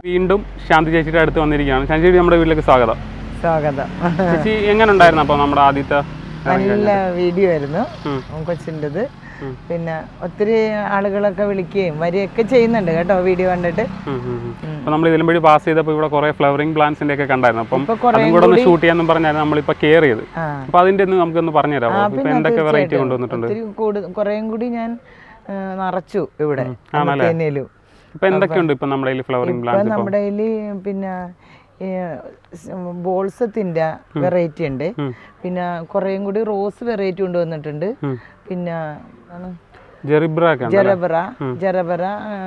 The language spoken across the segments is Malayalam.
വീണ്ടും ശാന്തി ചേച്ചിയുടെ അടുത്ത് വന്നിരിക്കുകയാണ് ശാന്തി ചേച്ചി നമ്മുടെ വീട്ടിലേക്ക് സ്വാഗതം സ്വാഗതം ചേച്ചി എങ്ങനെ ഉണ്ടായിരുന്നു അപ്പോൾ നമ്മുടെ ആദ്യത്തെ നല്ല വീഡിയോ ആയിരുന്നു ഉം. കൊച്ചിൻ്റെത് പിന്നെ ഒത്തിരി ആളുകളൊക്കെ വിളിക്കുകയും വരികയൊക്കെ ചെയ്യുന്നുണ്ട് കേട്ടോ വീഡിയോ കണ്ടിട്ട് അപ്പോൾ നമ്മൾ ഇതിലും വഴി പാസ് ചെയ്തപ്പോൾ ഇവിടെ കുറേ ഫ്ലവറിംഗ് പ്ലാന്റ്സിന്റെ ഒക്കെ കണ്ടായിരുന്നു അപ്പം ഇപ്പൊ കുറേ അതും കൂടെ ഒന്ന് ഷൂട്ട് ചെയ്യാന്ന് പറഞ്ഞാണ് നമ്മളിപ്പോൾ കെയർ ചെയ്ത് ആ അപ്പോൾ അതിന്റെ ഒന്ന് നമുക്കൊന്ന് പറഞ്ഞു തരാമോ ആ, ഇപ്പൊ പിന്നെ എന്തൊക്കെ വെറൈറ്റി തീർച്ചയായിട്ടും. കൊണ്ടുവന്നിട്ടുണ്ട് ഒത്തിരി കൂടു കുറേയും കൂടി ഞാൻ ആ, നിറച്ചു ഇവിടെ ആണല്ലേ? തേനയിലും ഇപ്പൊ എന്തൊക്കെയുണ്ട് ഇപ്പൊ നമ്മുടെ കയ്യിൽ ഫ്ലവറിംഗ് ഇപ്പൊ പ്ലാന്റ്സ് ഇപ്പം നമ്മുടെ കയ്യില് പിന്നെ ബോൾസത്തിന്റെ വെറൈറ്റി ഉണ്ട് പിന്നെ കുറേയും കൂടി റോസ് വെറൈറ്റി കൊണ്ടുവന്നിട്ടുണ്ട് പിന്നെ എന്താണ് ജെറിബ്ര ഒക്കെ ഉണ്ട് ജരബറ ജരബറ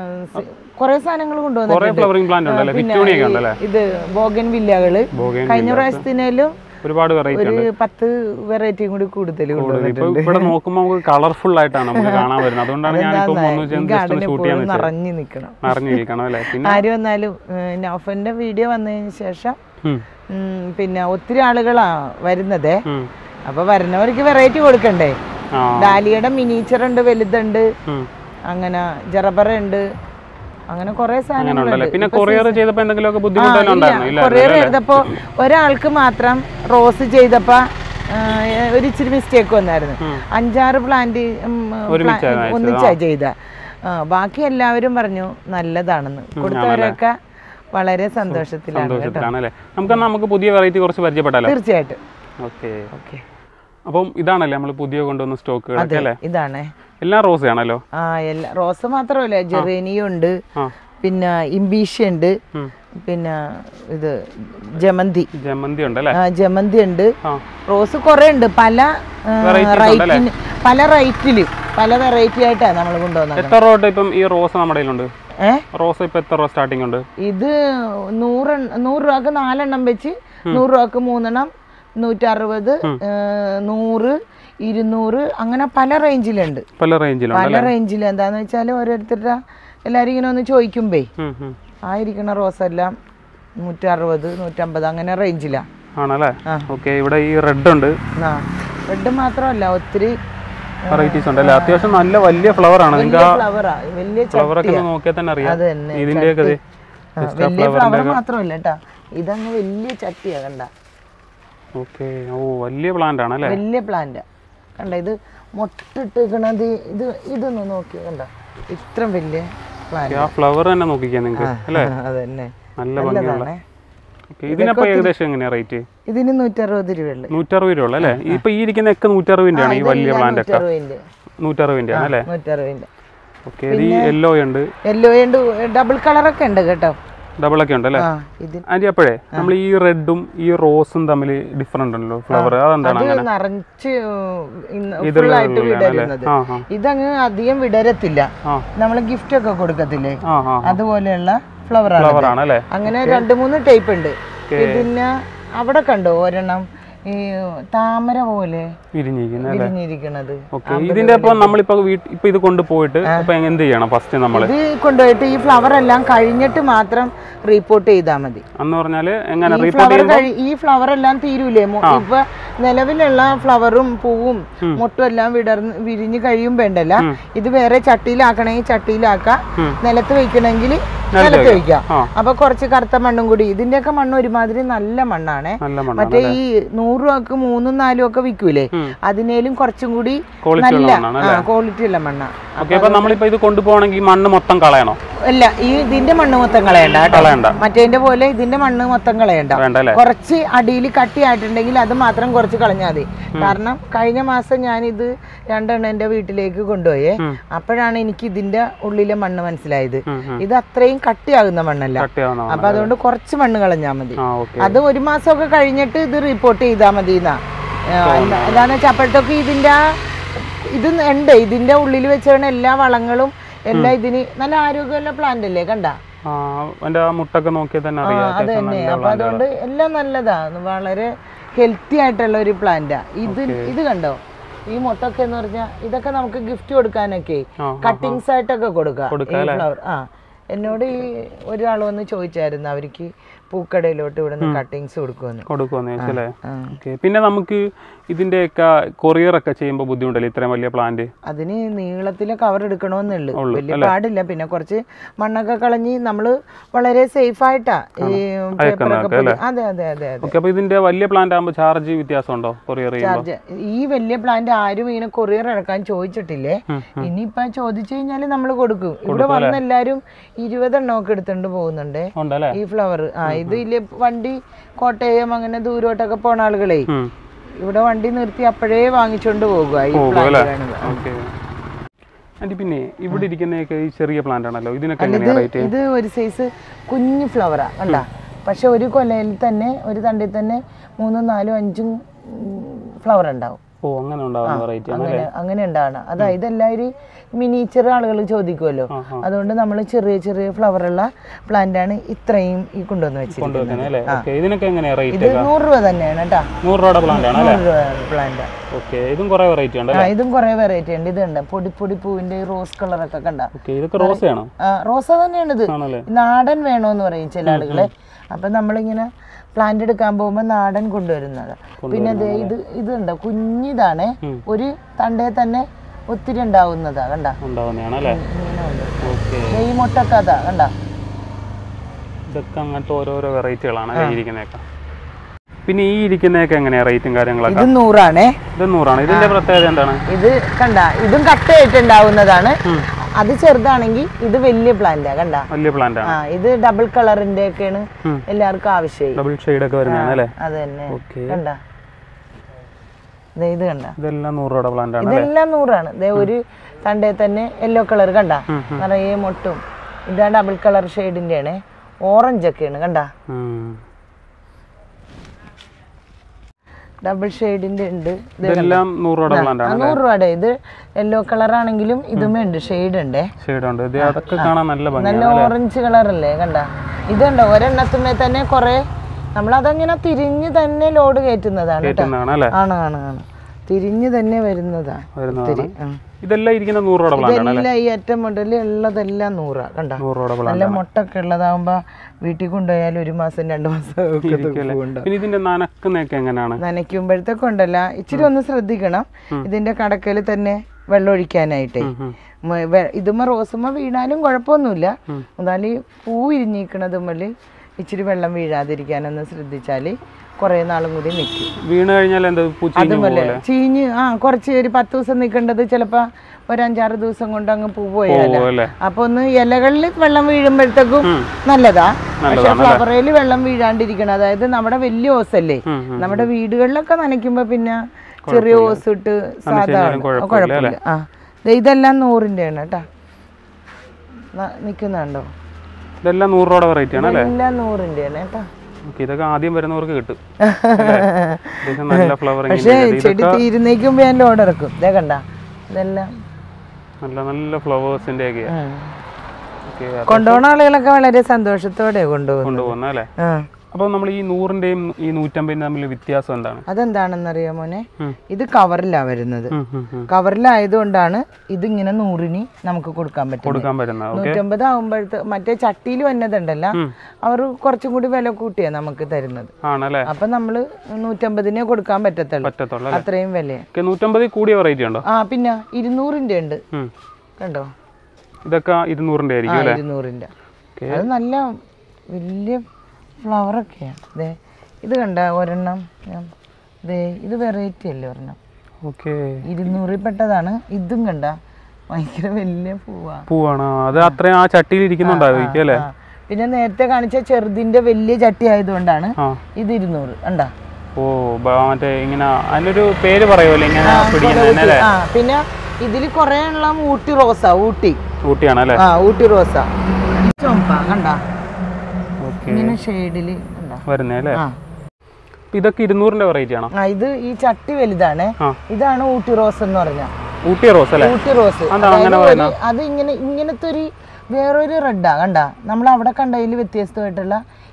കുറെ സാധനങ്ങൾ കുറേ കൊണ്ടുവന്നിട്ടുണ്ട് ഫ്ലവറിംഗ് പ്ലാന്റ് ഉണ്ടല്ലേ വിക്ടോണിയ ഒക്കെ ഉണ്ടല്ലേ ഇത് ബോഗൻ വില്ലകള് ബോഗൻ കഴിഞ്ഞ പ്രാവശ്യത്തിനേലും ഒരുപാട് വെറൈറ്റി ഒരു പത്ത് വെറൈറ്റിയും കൂടി കൂടുതൽ ഇപ്പൊ കൊണ്ടുവന്നിട്ടുണ്ട് ഇവിടെ നോക്കുമ്പോൾ നമുക്ക് കളർഫുൾ ആയിട്ടാണ് നമുക്ക് കാണാൻ വരുന്നത് അതുകൊണ്ടാണ് ഞാനിപ്പോ ഒന്ന് ജസ്റ്റ് ഒന്ന് ഗാർഡൻ ഷൂട്ട് എപ്പോഴും ചെയ്യാൻ വെച്ചത് നിറഞ്ഞു നിൽക്കണം അറിഞ്ഞിരിക്കണം അല്ലേ പിന്നെ ആര് വന്നാലും നൗഫന്റെ വീഡിയോ വന്നതിന് ശേഷം ഉം, ഉം, പിന്നെ ഒത്തിരി ആളുകളാ വരുന്നതേ ഉം. അപ്പൊ വരുന്നവർക്ക് വെറൈറ്റി കൊടുക്കണ്ടേ ആ ഡാലിയുടെ മിനിച്ചർ ഉണ്ട് വലുതുണ്ട് ഉം. അങ്ങനെ ജറബറ ഉണ്ട് അങ്ങനെ കുറെ അങ്ങനെ സാധനങ്ങളുണ്ട് ഉണ്ടല്ലേ പിന്നെ കൊറിയർ ചെയ്തപ്പോ എന്തെങ്കിലുമൊക്കെ ബുദ്ധിമുട്ടെല്ലാം ഉണ്ടായിരുന്നു ഇല്ല കൊറിയർ ചെയ്തപ്പോ ഒരാൾക്ക് മാത്രം റോസ് ചെയ്തപ്പോ ആ, ഒരു ഇച്ചിരി മിസ്റ്റേക്ക് വന്നായിരുന്നു അഞ്ചാറ് പ്ലാന്റ് ഒരുമിച്ചാണ് ഒന്നിച്ചാ ചെയ്ത ആ, ബാക്കി എല്ലാവരും പറഞ്ഞു നല്ലതാണെന്ന് കൊടുത്തവരൊക്കെ വളരെ സന്തോഷത്തിലാണ് കേട്ടോ സന്തോഷത്തിലാണ് അല്ലേ നമുക്ക് നമുക്ക് പുതിയ വെറൈറ്റി കുറച്ച് പരിചയപ്പെട്ടാലോ തീർച്ചയായിട്ടും ഓക്കെ ഓക്കെ അപ്പം ഇതാണല്ലേ നമ്മൾ പുതിയ കൊണ്ടുവന്ന സ്റ്റോക്കുകളൊക്കെ അല്ലേ ഇതാണേ എല്ലാം റോസ് ആണല്ലോ ആ എല്ലാ റോസ് മാത്രമല്ല ജെറേനിയും ഉണ്ട് ആ പിന്നെ ഇംബീഷ്യ ഉണ്ട് ഉം. പിന്നെ ഇത് ജമന്തി ജമന്തി ഉണ്ടല്ലേ ആ, ജമന്തി ഉണ്ട് ആ റോസ് കുറേ ഉണ്ട് പല ആ, Varieties റൈറ്റിന് പല റൈറ്റില് പല വെറൈറ്റി ആയിട്ടാണ് നമ്മൾ കൊണ്ടുവന്നത് എത്ര രൂപ തൊട്ട് ഇപ്പം ഈ റോസ് നമ്മുടെ കയ്യിലുണ്ട് ഏ റോസ് ഇപ്പൊ എത്ര രൂപ സ്റ്റാർട്ടിംഗ് ഉണ്ട് ഇത് നൂറ് നൂറ് രൂപക്ക് നാലെണ്ണം വെച്ച് നൂറ് രൂപക്ക് മൂന്നെണ്ണം നൂറ്ററുപത് ഏ, നൂറ് ഇരുന്നൂറ് അങ്ങനെ പല റേഞ്ചിലുണ്ട് പല റേഞ്ചിലുണ്ട് പല റേഞ്ചിൽ എന്താന്ന് വെച്ചാൽ ഓരോരുത്തരുടെ എല്ലാവരും ഇങ്ങനെ ഒന്ന് ചോദിക്കുമ്പേ ഉം, ഉം. ആയിരിക്കണ റോസ് എല്ലാം നൂറ്ററുപത് നൂറ്റമ്പത് അങ്ങനെ റേഞ്ചിലാ ആണല്ലേ ആ. ഓക്കെ ഇവിടെ ഈ റെഡ് ഉണ്ട് ആ റെഡ് മാത്രമല്ല ഒത്തിരി വെറൈറ്റീസ് ഉണ്ട് അല്ലേ അത്യാവശ്യം നല്ല വലിയ ഫ്ലവർ ആണ് നിങ്ങൾക്ക് ആ ഫ്ലവറാ വലിയ ഫ്ലവർ ഒക്കെ ഒന്ന് നോക്കിയാൽ തന്നെ അറിയാം അത് തന്നെ ഇതിന്റെ ഒക്കെ ദേ ആ, വലിയ ഫ്ലവർ മാത്രമല്ല കേട്ടാ ഇതങ്ങ് വലിയ ചട്ടിയാ കണ്ട ഓക്കെ ഓ വലിയ പ്ലാന്റ് ആണ് അല്ലേ വലിയ പ്ലാന്റ് കണ്ട ഇത് മൊട്ടിട്ടിക്കണത് ഇത് ഇതൊന്ന് നോക്കി കണ്ട ഇത്ര വലിയ പ്ലാന്റ് ആ ഫ്ലവർ തന്നെ നോക്കിക്കാൻ നിങ്ങൾക്ക് അല്ലേ അത് തന്നെ നല്ല ഭംഗിയുള്ള നല്ലതാണേ ഓക്കെ ഇതിനപ്പോ ഏകദേശം എങ്ങനെയാ റേറ്റ് ഇതിന് നൂറ്ററുപത് രൂപയുള്ളു നൂറ്ററുപത് രൂപ അല്ലേ ഇപ്പൊ ഈ ഇരിക്കുന്ന ഒക്കെ നൂറ്ററുപതിന്റെ ആണ് ഈ വലിയ പ്ലാന്റ് ഒക്കെ നൂറ്ററുപതിന്റെ നൂറ്ററുപതിന്റെ ആണ് അല്ലേ നൂറ്ററുപതിന്റെ ഓക്കെ ഇത് ഈ യെല്ലോ ഉണ്ട് യെല്ലോ ഉണ്ട് ഡബിൾ കളറൊക്കെ ഉണ്ട് കേട്ടോ ഡബിൾ ഒക്കെ ഉണ്ട് അല്ലേ ആ ഇത് ആന്റി അപ്പോഴേ നമ്മൾ ഈ റെഡും ഈ റോസും തമ്മിൽ ഡിഫറെന്റ് ഉണ്ടല്ലോ ഫ്ലവർ അതെന്താണ് ഇത് അങ്ങനെ നിറച്ച് ഇതിലുള്ള ഫുള്ളായിട്ട് ഉള്ളിലാണ് അല്ലേ? വിടരുന്നത് ആ ആ ഇതങ്ങ് അധികം വിടരത്തില്ല ആ നമ്മൾ ഗിഫ്റ്റ് ഒക്കെ കൊടുക്കത്തില്ലേ ആ ആ അതുപോലെയുള്ള ഫ്ലവർ ആണ് ഫ്ലവർ ആണ് അല്ലേ അങ്ങനെ രണ്ട് മൂന്ന് ടൈപ്പ് ഉണ്ട് പിന്നെ അവിടെ കണ്ടോ ഒരെണ്ണം ഈ താമര പോലെ വിരിഞ്ഞിരിക്കുന്നത് വിരിഞ്ഞിരിക്കണത് ഓക്കെ ഇതിന്റെ ഇപ്പൊ നമ്മളിപ്പോ വീട്ടിൽ ഇപ്പൊ ഇത് കൊണ്ടുപോയിട്ട് ഇപ്പൊ എന്ത് ചെയ്യണം ഫസ്റ്റ് നമ്മള് ഇത് കൊണ്ടുപോയിട്ട് ഈ ഫ്ലവർ എല്ലാം കഴിഞ്ഞിട്ട് മാത്രം റിപ്പോർട്ട് ചെയ്താൽ മതി എന്ന് പറഞ്ഞാല് എങ്ങനെ ഈ റീപോർട്ട് ഫ്ലവർ കഴി ഈ ഫ്ലവർ എല്ലാം തീരൂലേ മൊ- ഇപ്പൊ നിലവിലുള്ള ഫ്ലവറും പൂവും മൊട്ടും എല്ലാം വിടർന്ന് വിരിഞ്ഞ് കഴിയുമ്പോ ഉണ്ടല്ല ഇത് വേറെ ചട്ടിയിലാക്കണമെങ്കിൽ ചട്ടിയിലാക്കാം നിലത്ത് വെക്കണമെങ്കിൽ നിലത്ത് വെക്കാം ആ. അപ്പൊ കുറച്ച് കറുത്ത മണ്ണും കൂടി ഇതിന്റെയൊക്കെ മണ്ണ് ഒരുമാതിരി നല്ല മണ്ണാണേ നല്ല മണ്ണാണ് മറ്റേ ഈ നൂറ് രൂപക്ക് മൂന്നും നാലും ഒക്കെ വിൽക്കൂലേ അതിനേലും കുറച്ചും കൂടി ക്വാളിറ്റി നല്ല ഉള്ള മണ്ണാണ് ആ ക്വാളിറ്റി ഉള്ള മണ്ണാ ഓക്കെ അപ്പൊ നമ്മളിപ്പോ ഇത് കൊണ്ടുപോകണമെങ്കിൽ മണ്ണ് മൊത്തം കളയണോ അല്ല ഈ ഇതിന്റെ മണ്ണ് മൊത്തം കളയണ്ട കേട്ടോ. കളയണ്ട മറ്റേതിന്റെ പോലെ ഇതിന്റെ മണ്ണ് മൊത്തം കളയണ്ട വേണ്ട അല്ലേ കുറച്ച് അടിയിൽ കട്ടിയായിട്ടുണ്ടെങ്കിൽ അത് മാത്രം കുറച്ച് കളഞ്ഞാൽ മതി കാരണം കഴിഞ്ഞ മാസം ഞാൻ ഇത് രണ്ടെണ്ണം എന്റെ വീട്ടിലേക്ക് കൊണ്ടുപോയേ അപ്പോഴാണ് എനിക്ക് ഇതിന്റെ ഉള്ളിലെ മണ്ണ് മനസ്സിലായത് ഉം, ഉം. ഇത് അത്രയും കട്ടിയാകുന്ന മണ്ണല്ല കട്ടിയാവുന്ന അപ്പൊ അതുകൊണ്ട് കുറച്ച് മണ്ണ് കളഞ്ഞാൽ മതി ആ ഓക്കെ അത് ഒരു മാസമൊക്കെ കഴിഞ്ഞിട്ട് ഇത് റിപ്പോർട്ട് ചെയ്താൽ മതി എന്നാ എന്താന്ന് വെച്ചാൽ അപ്പോഴത്തേക്ക് ഇതിന്റെ ആ ഇത് ഉണ്ട് ഇതിന്റെ ഉള്ളിൽ വെച്ചാണ് എല്ലാ വളങ്ങളും എല്ലാം ഇതിന് നല്ല ആരോഗ്യമുള്ള പ്ലാന്റ് അല്ലേ കണ്ട ആ എന്റെ ആ മുട്ടൊക്കെ നോക്കിയാൽ തന്നെ അറിയാം അത് അത്യാവശ്യം തന്നെ നല്ല അപ്പൊ അതുകൊണ്ട് എല്ലാം നല്ലതാ വളരെ ഹെൽത്തി ആയിട്ടുള്ള ഒരു പ്ലാന്റാ ഇത് ഇത് കണ്ടോ ഈ മുട്ടൊക്കെ എന്ന് പറഞ്ഞാൽ ഇതൊക്കെ നമുക്ക് ഗിഫ്റ്റ് കൊടുക്കാനൊക്കെ ആ, കട്ടിങ്സ് ആയിട്ടൊക്കെ കൊടുക്കാം കൊടുക്കാം ഫ്ലവർ ആ എന്നോട് ഈ ഒരാൾ വന്ന് ചോദിച്ചായിരുന്നു അവർക്ക് പൂക്കടയിലോട്ട് ഇവിടുന്ന് കട്ടിങ്സ് കൊടുക്കുമെന്ന് കൊടുക്കുമെന്ന് ചോദിച്ചല്ലേ ആ. ഓക്കെ പിന്നെ നമുക്ക് ഇതിന്റെയൊക്കെ കൊറിയർ ഒക്കെ ചെയ്യുമ്പോൾ ബുദ്ധിമുട്ടല്ലേ ഇത്രയും വലിയ പ്ലാന്റ് അതിന് നീളത്തിലെ കവർ എടുക്കണമെന്നുള്ളൂ വലിയ പാടില്ല പിന്നെ കുറച്ച് മണ്ണൊക്കെ കളഞ്ഞ് നമ്മള് വളരെ സേഫ് ആയിട്ടാ ഈ പേപ്പറൊക്കെ പൊതി- അതെ അതെ അതെ അതെ ഓക്കെ അപ്പൊ ഇതിന്റെ വലിയ പ്ലാന്റ് ആകുമ്പോൾ ചാർജ് വ്യത്യാസം ഉണ്ടോ കൊറിയർ ചെയ്യുമ്പോൾ ചാർജ് ഈ വലിയ പ്ലാന്റ് ആരും ഇങ്ങനെ കൊറിയർ ഇറക്കാൻ ചോദിച്ചിട്ടില്ലേ ഇനിയിപ്പൊ ചോദിച്ചു കഴിഞ്ഞാല് നമ്മൾ കൊടുക്കും ഇവിടെ വന്ന് എല്ലാരും ഇരുപതെണ്ണം ഒക്കെ എടുത്തോണ്ട് പോകുന്നുണ്ട് ഉണ്ടല്ലേ ഈ ഫ്ലവർ ആ ഇത് ഇല്ലേ വണ്ടി കോട്ടയം അങ്ങനെ ദൂരോട്ടൊക്കെ പോണ ആളുകളെ ഉം. ഇവിടെ വണ്ടി നിർത്തി അപ്പോഴേ വാങ്ങിച്ചോണ്ട് പോകുക ഈ പ്ലാന്റ് വേണത് ഓക്കെ ആന്റി പിന്നെ ഇവിടെ ഇരിക്കുന്നതൊക്കെ ഈ ചെറിയ പ്ലാന്റ് ആണല്ലോ ഇതിനൊക്കെ എങ്ങനെയാ റേറ്റ് ഇത് ഒരു സൈസ് കുഞ്ഞു ഫ്ലവറാ കണ്ട പക്ഷെ ഒരു കൊലയിൽ തന്നെ ഒരു തണ്ടിൽ തന്നെ മൂന്നും നാലും അഞ്ചും ഫ്ലവർ ഉണ്ടാവും ഓ അങ്ങനെ ഉണ്ടാവുന്ന റേറ്റ് ആണ് അങ്ങനെ അങ്ങനെ ഉണ്ടാവണം അതായത് എല്ലാവരും മിനിച്ചർ ആളുകൾ ചോദിക്കുമല്ലോ അതുകൊണ്ട് നമ്മൾ ചെറിയ ചെറിയ ഫ്ലവർ ഉള്ള പ്ലാന്റ് ആണ് ഇത്രയും ഈ കൊണ്ടുവന്ന് വെച്ചിരിക്കുന്നത് കൊണ്ടുവെക്കുന്നത് അല്ലേ ഓക്കെ ഇതിനൊക്കെ എങ്ങനെയാ റേറ്റ് ഇത് നൂറ് രൂപ തന്നെയാണ് കേട്ടാ നൂറ് രൂപയുടെ പ്ലാന്റ് ആണ് അല്ലേ നൂറ് രൂപ പ്ലാന്റ് ഓക്കെ ഇതും കുറെ വെറൈറ്റി ഉണ്ട് ആ ഇതും കുറെ വെറൈറ്റി ഉണ്ട് ഇതുണ്ട് പൊടി പൊടി പൂവിന്റെ റോസ് കളറൊക്കെ കണ്ട ഓക്കെ ഇതൊക്കെ റോസയാണോ ആ, റോസ തന്നെയാണ് ഇത് ആണല്ലേ നാടൻ വേണോന്ന് പറയും ചില ആളുകളെ അപ്പൊ നമ്മളിങ്ങനെ പ്ലാന്റ് എടുക്കാൻ പോകുമ്പോൾ നാടൻ കൊണ്ടുവരുന്നത് പിന്നെ ദേ ഇത് ഇതുണ്ട് കുഞ്ഞിതാണ് ഒരു തണ്ടേ തന്നെ ഒത്തിരി ഉണ്ടാവുന്നതാ കണ്ട ഉണ്ടാവുന്നതാണ് അല്ലേ ഇങ്ങനെ ഉണ്ട് ഓക്കെ ദേ ഈ മുട്ടൊക്കെ അതാ കണ്ട ഇതൊക്കെ അങ്ങനത്തെ ഓരോരോ വെറൈറ്റികളാണ് അല്ലേ ഈ ഇരിക്കുന്നതൊക്കെ പിന്നെ ഈ ഇരിക്കുന്നതൊക്കെ എങ്ങനെയാ റേറ്റും കാര്യങ്ങളൊക്കെ ഇത് നൂറാണേ ഇത് നൂറാണ് ഇതിന്റെ പ്രത്യേകത എന്താണ് ഇത് കണ്ട ഇതും കട്ടയായിട്ടുണ്ടാവുന്നതാണ് അത് ചെറുതാണെങ്കിൽ ഇത് വലിയ പ്ലാന്റാ കണ്ട വലിയ പ്ലാന്റ് ആണ് ആ ഇത് ഡബിൾ കളറിന്റെ ഒക്കെയാണ് ഉം. എല്ലാവർക്കും ആവശ്യമായി ഡബിൾ ഷെയ്ഡ് ഒക്കെ വരുന്നതാണ് അല്ലേ അത് തന്നെ ഓക്കെ കണ്ട ദേ ഇത് കണ്ട ഇതെല്ലാം നൂറ് രൂപയുടെ പ്ലാന്റ് ആണ് ഇതെല്ലാം നൂറാണ് ദേ ഒരു തണ്ടേ തന്നെ യെല്ലോ കളർ കണ്ട നിറയെ മൊട്ടും ഇതാ ഡബിൾ കളർ ഷെയ്ഡിന്റെ ആണ് ഓറഞ്ച് ഒക്കെയാണ് കണ്ട ഉം. ഡബിൾ ഷെയ്ഡിന്റെ ഉണ്ട് ഇത് ഇതെല്ലാം നൂറ് രൂപയുടെ പ്ലാന്റ് ആ, ആണ് നൂറ് രൂപയുടെ ഇത് യെല്ലോ കളർ ആണെങ്കിലും ഇതുമേ ഉണ്ട് ഷെയ്ഡ് ഉണ്ട് ഷെയ്ഡ് ഉണ്ട് ഇത് അതൊക്കെ കാണാൻ നല്ല ഭംഗിയാണ് നല്ല ഓറഞ്ച് കളർ അല്ലേ കണ്ട ഇതുണ്ടോ ഒരെണ്ണത്തുമേ തന്നെ കുറെ നമ്മളതങ്ങനെ തിരിഞ്ഞ് തന്നെ ലോഡ് കയറ്റുന്നതാണ് കേട്ടോ കയറ്റുന്നതാണ് അല്ലേ ആണ് ആണ് ആണ് തിരിഞ്ഞ് തന്നെ വരുന്നതാ വരുന്നതാണ് ആ. ഇതെല്ലാം ഇരിക്കുന്ന നൂറ് രൂപയുടെ പ്ലാന്റ് ആണ് ഇതെല്ലാം ഈ അറ്റം മുതൽ ഉള്ളതെല്ലാം നൂറാ കണ്ട നൂറ് രൂപയുടെ പ്ലാന്റ് നല്ല മുട്ടൊക്കെ ഉള്ളതാകുമ്പോ വീട്ടിൽ കൊണ്ടുപോയാൽ ഒരു മാസം രണ്ട് മാസം ഒക്കെ ഇരിക്കുമല്ലേ ഉണ്ട് പിന്നെ ഇതിന്റെ നനക്കുന്നതൊക്കെ എങ്ങനെയാണ് നനയ്ക്കുമ്പോഴത്തേക്ക് ഉണ്ടല്ല ഇച്ചിരി ഒന്ന് ശ്രദ്ധിക്കണം ഇതിന്റെ കടക്കൽ തന്നെ വെള്ളം ഒഴിക്കാനായിട്ടേ ഉം. മ- വെ- ഇതുമ്മ റോസുമ്മ വീണാലും കുഴപ്പമൊന്നുമില്ല എന്നാലും ഈ പൂ ഇരിഞ്ഞിക്കണതുമ്മല് ഇച്ചിരി വെള്ളം വീഴാതിരിക്കാനൊന്ന് ശ്രദ്ധിച്ചാല് കുറെ നാളും കൂടി നിൽക്കും വീണ് കഴിഞ്ഞാൽ എന്താ പൂച്ചി അതുമല്ലേ ചീഞ്ഞ് ആ കുറച്ച് ഒരു പത്ത് ദിവസം നിൽക്കേണ്ടത് ചിലപ്പോ ഒരു അഞ്ചാറ് ദിവസം കൊണ്ട് അങ്ങ് പൂ പോയാലോ അല്ലേ അപ്പൊ ഒന്ന് ഇലകളിൽ വെള്ളം വീഴുമ്പോഴത്തേക്കും നല്ലതാ പക്ഷെ ഫ്ലവറയിൽ വെള്ളം വീഴാണ്ടിരിക്കണം അതായത് നമ്മുടെ വലിയ ഓസല്ലേ ഉം, നമ്മുടെ വീടുകളിലൊക്കെ നനയ്ക്കുമ്പോ പിന്നെ ചെറിയ ഓസ് ഇട്ട് സാധാരണ കുഴപ്പമില്ല ആ ദേ ഇതെല്ലാം നൂറിന്റെ ആണ് കേട്ടാ നിക്കുന്നുണ്ടോ ഇതെല്ലാം നൂറ് രൂപയുടെ വെറൈറ്റി ആണ് അല്ലേ എല്ലാം നൂറിന്റെ ആണ് കേട്ടാ ഓക്കെ ഇതൊക്കെ ആദ്യം വരുന്നവർക്ക് കിട്ടും അത്യാവശ്യം നല്ല ഫ്ലവറിങ് പക്ഷേ ചെടി തീരുന്നേക്കുമ്പോ ഞാൻ ലോഡ് ഇറക്കും ഇതേ കണ്ട ഇതെല്ലാം നല്ല നല്ല ഫ്ലവേഴ്സിന്റെ ഒക്കെ ഉം. ഓക്കെ കൊണ്ടുപോകുന്ന ആളുകളൊക്കെ വളരെ സന്തോഷത്തോടെ കൊണ്ടുപോകും കൊണ്ടുപോകുന്ന അല്ലേ ആ അപ്പോൾ നമ്മൾ ഈ നൂറിന്റെയും ഈ നൂറ്റമ്പതിന്റെ തമ്മിൽ വ്യത്യാസം എന്താണ് അതെന്താണെന്നറിയോ മോനെ ഉം. ഇത് കവറിലാ വരുന്നത് ഉം, ഉം, ഉം. കവറിലായതുകൊണ്ടാണ് ഇതിങ്ങനെ നൂറിന് നമുക്ക് കൊടുക്കാൻ പറ്റുന്നത് കൊടുക്കാൻ പറ്റുന്ന ഓക്കെ നൂറ്റമ്പത് ആകുമ്പോഴത്തെ മറ്റേ ചട്ടിയിൽ വന്നതുണ്ടല്ല അവർ കുറച്ചും കൂടി വില കൂട്ടിയാ നമുക്ക് തരുന്നത് ആണല്ലേ അപ്പൊ നമ്മള് നൂറ്റമ്പതിനെ കൊടുക്കാൻ പറ്റത്തുള്ളൂ പറ്റത്തുള്ളൂ അല്ലേ അത്രയും വിലയാ ഓക്കെ നൂറ്റമ്പതിൽ കൂടിയ വെറൈറ്റി ഉണ്ടോ ആ പിന്നെ ഇരുന്നൂറിന്റെ ഉണ്ട് ഉം. കണ്ടോ ഇതൊക്കെ ഇരുന്നൂറിന്റെ ആയിരിക്കും ആ അല്ലേ ഇരുന്നൂറിന്റെ ഓക്കെ അത് നല്ല വലിയ ഫ്ലവറൊക്കെയാണ് ദേ ഇത് കണ്ട ഒരെണ്ണം ഞാൻ- ദേ ഇത് വെറൈറ്റി അല്ലേ ഒരെണ്ണം ഓക്കെ ഇരുന്നൂറിൽ പെട്ടതാണ് ഇതും കണ്ട ഭയങ്കര വലിയ പൂവാ പൂവാണ് അത് അത്രയും ആ ചട്ടിയിൽ ഇരിക്കുന്നുണ്ടായിരിക്കും അല്ലേ ആ. പിന്നെ നേരത്തെ കാണിച്ച ചെറുതിന്റെ വലിയ ചട്ടി ആയതുകൊണ്ടാണ് ആ ഇത് ഇരുന്നൂറ് കണ്ടാ ഓ ബ- മറ്റേ ഇങ്ങനെ അതിനൊരു പേര് പറയുമല്ലോ ഇങ്ങനെ പിടിക്കുന്നതിന് അല്ലേ ആ പിന്നെ ഇതിൽ കുറെ ഉള്ള ഊട്ടി റോസ ഊട്ടി ഊട്ടിയാണ് അല്ലേ ആ ഊട്ടി റോസ ചുമപ്പ കണ്ട ഓക്കെ ഇങ്ങനെ ഷെയ്ഡില് കണ്ട വരുന്നേ അല്ലേ ആ അപ്പൊ ഇതൊക്കെ ഇരുന്നൂറിന്റെ വെറൈറ്റി ആണോ ആ ഇത് ഈ ചട്ടി വലുതാണ് ആ ഇതാണ് ഊട്ടി റോസ് എന്ന് പറഞ്ഞാൽ ഊട്ടി റോസ് അല്ലേ ഊട്ടി റോസ് അതെന്താ അതായത് അങ്ങനെ ഒരു- അത് ഇങ്ങനെ ഇങ്ങനത്തെ ഒരു വേറൊരു റെഡാ കണ്ട നമ്മൾ അവിടെ കണ്ടതിൽ വ്യത്യസ്തമായിട്ടുള്ള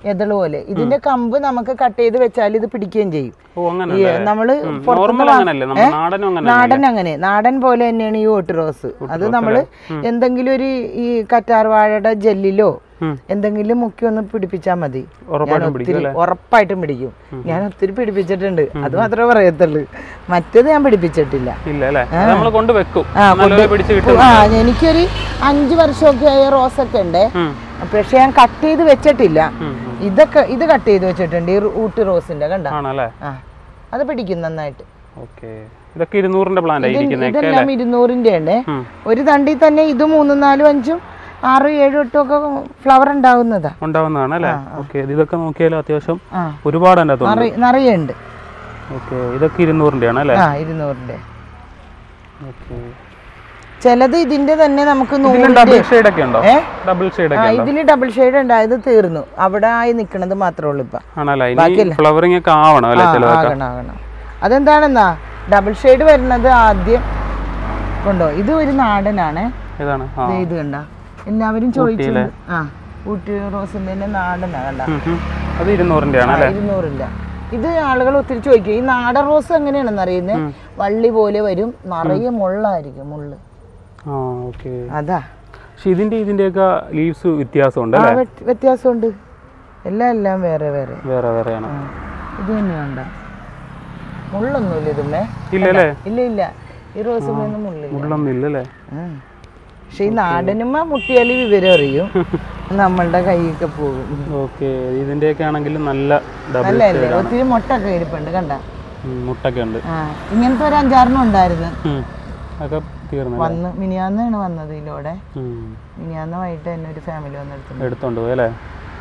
എതള് പോലെ ഇതിന്റെ കമ്പ് നമുക്ക് കട്ട് ചെയ്ത് വെച്ചാൽ ഇത് പിടിക്കുകയും ചെയ്യും ഓ അങ്ങനെ ഈ നമ്മള് നോർമൽ അങ്ങനല്ലേ നമ്മൾ നാടനും അങ്ങനെ നാടൻ അങ്ങനെ നാടൻ പോലെ തന്നെയാണ് ഈ ഓട്ട് റോസ് അത് നമ്മള് എന്തെങ്കിലും ഒരു ഈ കറ്റാർ വാഴയുടെ ജെല്ലിലോ ഉം. എന്തെങ്കിലും മുക്കി ഒന്ന് പിടിപ്പിച്ചാൽ മതി ഞാൻ ഉറപ്പായിട്ടും ഒത്തിരി ഉറപ്പായിട്ടും പിടിക്കും ഞാൻ ഒത്തിരി പിടിപ്പിച്ചിട്ടുണ്ട് അത് മാത്രമേ പറയത്തുള്ളൂ മറ്റേത് ഞാൻ പിടിപ്പിച്ചിട്ടില്ല ഇല്ല അല്ലേ നമ്മൾ കൊണ്ട് വെക്കും ആ, നല്ലപോലെ പിടിച്ച് കിട്ടും ആ എനിക്കൊരു അഞ്ച് വർഷമൊക്കെ ആയ റോസൊക്കെ ഉണ്ട് ഉം. പക്ഷെ ഞാൻ കട്ട് ചെയ്ത് വെച്ചിട്ടില്ല ഉം, ഉം. ഇതൊക്കെ ഇത് കട്ട് ചെയ്ത് വെച്ചിട്ടുണ്ട് ഈ ഊട്ട് റോസിന്റെ കണ്ട ആണല്ലേ ആ അത് പിടിക്കും നന്നായിട്ട് ഓക്കെ ഇതൊക്കെ ഇരുന്നൂറിന്റെ പ്ലാന്റ് ഇരിക്കുന്നതൊക്കെ ഇതെല്ലാം ഇരുന്നൂറിന്റെ ഉണ്ട് ഉം. ഒരു തണ്ടിൽ തന്നെ ഇത് മൂന്നും നാലും അഞ്ചും ആറ് ഏഴും എട്ടും ഒക്കെ ഫ്ലവർ ഉണ്ടാവുന്നതാ ഉണ്ടാവുന്നതാണ് അല്ലേ ഓക്കെ ഇതൊക്കെ നോക്കിയാലും അത്യാവശ്യം ആ ഒരുപാട് എൻ്റെ അകത്തുണ്ട് നിറയെ നിറയെ ഉണ്ട് ഓക്കെ ഇതൊക്കെ ഇരുന്നൂറിന്റെ ആണ് അല്ലേ ആ ഇരുന്നൂറിന്റെ ഓക്കെ ചിലത് ഇതിന്റെ തന്നെ നമുക്ക് ഇതിലും നൂറിന്റെ ഡബിൾ ഷെയ്ഡ് ഒക്കെ ഉണ്ടോ ഏ ഡബിൾ ഷെയ്ഡ് ആ ഒക്കെ ഉണ്ടോ ഇതില് ഡബിൾ ഷെയ്ഡ് ഉണ്ടായത് തീർന്നു അവിടെ ആയി നിക്കണത് മാത്രമേ ഉള്ളൂ ഇപ്പൊ ആണല്ലേ ഇനി ഫ്ലവറിംഗ് ഒക്കെ ആവണം അല്ലേ ആ, ചിലതൊക്കെ ആകണം ആകണം അതെന്താണെന്നാ ഡബിൾ ഷെയ്ഡ് വരുന്നത് ആദ്യം കൊണ്ടോ ഇത് ഒരു നാടനാണ് ഇതാണ് ആ ദേ ഇത് കണ്ട എല്ലാവരും ചോദിച്ചു ആ ഊട്ടി റോസിന്റെ തന്നെ നാടനാ കണ്ട ഉം, ഉം. അത് ഇരുന്നൂറിന്റെ ആണ് അല്ലേ ഇരുന്നൂറില്ല ഇത് ആളുകൾ ഒത്തിരി ചോദിക്കും ഈ നാടൻ റോസ് എങ്ങനെയാണെന്ന് അറിയുന്നത് വള്ളി പോലെ വരും നിറയെ മുള്ളായിരിക്കും മുള്ള് ആ ഓക്കെ അതാ പക്ഷെ ഇതിന്റെ ഇതിന്റെയൊക്കെ ലീവ്സ് വ്യത്യാസമുണ്ട് ആ അല്ലേ വ്യത്- വ്യത്യാസമുണ്ട് എല്ലാം എല്ലാം വേറെ വേറെ വേറെ വേറെയാണ് ആ, ഇത് തന്നെയുണ്ട മുള്ളൊന്നുമില്ല ഇതുമ്മേ ഇല്ല അല്ലേ ഇല്ല ഇല്ല ഈ റോസ് ഒന്നും മുള്ളില്ല മുള്ളൊന്നും ഇല്ല അല്ലേ ഉം. പക്ഷെ ഈ നാടനുമ്മ മുട്ടിയാൽ വിവരം അറിയും നമ്മളുടെ കൈയൊക്കെ പോകും ഓക്കെ ഇതിന്റെയൊക്കെ ആണെങ്കിൽ നല്ല ഡബിൾ അല്ല അല്ലേ ഒത്തിരി മുട്ടൊക്കെ ഇരിപ്പുണ്ട് കണ്ട മുട്ടൊക്കെ ഉണ്ട് ആ ഇങ്ങനത്തെ ഒരു അഞ്ചാറെണ്ണം ഉണ്ടായിരുന്നു ഉം. അതൊക്കെ തീർന്നു വന്ന് മിനിയാന്നാണ് വന്നത് ഇതിലൂടെ ഉം. മിനിയാന്ന് വൈകിട്ട് തന്നെ ഒരു ഫാമിലി വന്നെടുത്തു എടുത്തോണ്ട് പോയി അല്ലേ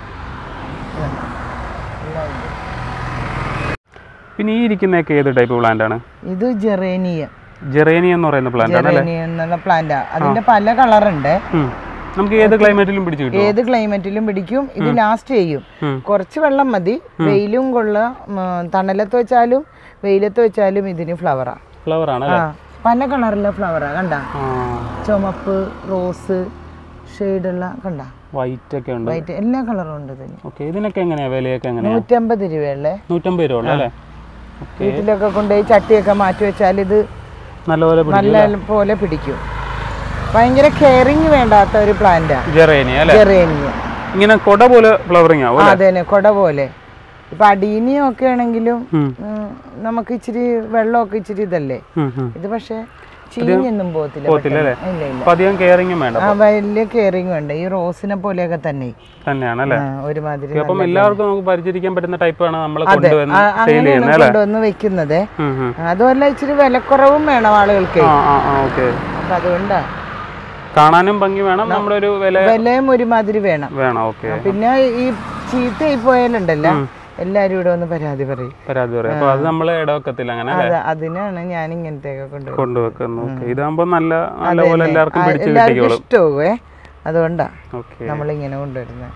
പിന്നെ ഈ ഇരിക്കുന്നതൊക്കെ ഏത് ടൈപ്പ് പ്ലാന്റ് ആണ് ഇത് ജെറേനിയ ജെറേനി എന്ന് പറയുന്ന പ്ലാന്റ് ആണ് ജെറേനിയ എന്നുള്ള പ്ലാന്റാ അതിന്റെ പല കളറുണ്ട് ഉം. നമുക്ക് ഏത് ക്ലൈമറ്റിലും പിടിച്ചു കിട്ടും ഏത് ക്ലൈമറ്റിലും പിടിക്കും ഇത് ലാസ്റ്റ് ചെയ്യും ഉം. കുറച്ച് വെള്ളം മതി വെയിലും കൊള്ള തണലത്ത് വെച്ചാലും വെയിലത്ത് വെച്ചാലും ഇതിന് ഫ്ലവറാ ഫ്ലവർ ആണ് ആ അല്ലേ പല കളറിലെ ഫ്ലവറാ കണ്ട ആ ചുമപ്പ് റോസ് ഷെയ്ഡുള്ള കണ്ട വൈറ്റ് ഒക്കെ ഉണ്ട് വൈറ്റ് എല്ലാ കളറും ഉണ്ട് ഇതിന് ഓക്കെ ഇതിനൊക്കെ എങ്ങനെയാ വിലയൊക്കെ എങ്ങനെയാ നൂറ്റമ്പത് രൂപയല്ലേ നൂറ്റമ്പത് രൂപ ഉള്ളു അല്ലേ ഓക്കെ വീട്ടിലൊക്കെ കൊണ്ടുപോയി ചട്ടിയൊക്കെ മാറ്റി വെച്ചാൽ ഇത് നല്ലപോലെ പിടിക്കും നല്ല പോലെ പിടിക്കും ഭയങ്കര കെയറിങ് വേണ്ടാത്ത ഒരു പ്ലാന്റാ ജെറേനി അല്ലേ ജെറേനിയ ഇങ്ങനെ കൊട പോലെ ഫ്ലവറിങ് ആവും അതെ തന്നെ കൊട പോലെ ഇപ്പൊ അടീനിയം ഒക്കെ ആണെങ്കിലും ഉം. ഉം, നമുക്ക് ഇച്ചിരി വെള്ളമൊക്കെ ഇച്ചിരി ഇതല്ലേ ഉം, ഉം. ഇത് പക്ഷെ ചീഞ്ഞൊന്നും പോകത്തില്ല പോകത്തില്ല അല്ലേ പെട്ടെന്ന്. ഇല്ല ഇല്ല അപ്പൊ അധികം കെയറിങ്ങും വേണ്ട ആ വലിയ കെയറിങ് വേണ്ട ഈ റോസിനെ പോലെയൊക്കെ തന്നെ തന്നെയാണ് അല്ലേ ആ, ഒരുമാതിരി അപ്പം എല്ലാവർക്കും നമുക്ക് പരിചരിക്കാൻ പറ്റുന്ന ടൈപ്പാണ് നമ്മൾ അതെ കൊണ്ടുവന്ന് ആ, സെയിൽ അങ്ങനെയാണ് ചെയ്യുന്നത് അല്ലേ കൊണ്ടുവന്ന് വെക്കുന്നത് ഉം, ഉം. അതുമല്ല ഇച്ചിരി വിലക്കുറവും വേണം ആളുകൾക്ക് ആ ആ ആ ഓക്കെ അപ്പൊ അതുകൊണ്ടാ കാണാനും ഭംഗി വേണം നമ്മുടെ ഒരു വില വിലയും ഒരുമാതിരി വേണം വേണം ഓക്കെ പിന്നെ ഈ ചീത്തയായി പോയാലുണ്ടല്ലോ എല്ലാരും ഇവിടെ വന്ന് പരാതി പറയും പരാതി പറയാം അപ്പൊ അത് നമ്മൾ ഇടവക്കത്തില്ല അങ്ങനെ അത് അതിനാണ് ഞാൻ ഇങ്ങനത്തെയൊക്കെ കൊണ്ടുവരുന്നത് കൊണ്ടുവെക്കുന്നു ഓക്കെ ഇതാകുമ്പോ നല്ല നല്ലപോലെ എല്ലാവർക്കും പിടിച്ച് എല്ലാവർക്കും കിട്ടിക്കോളും ഇഷ്ടമാവേ അതുകൊണ്ടാ ഓക്കെ നമ്മളിങ്ങനെ കൊണ്ടുവരുന്നത്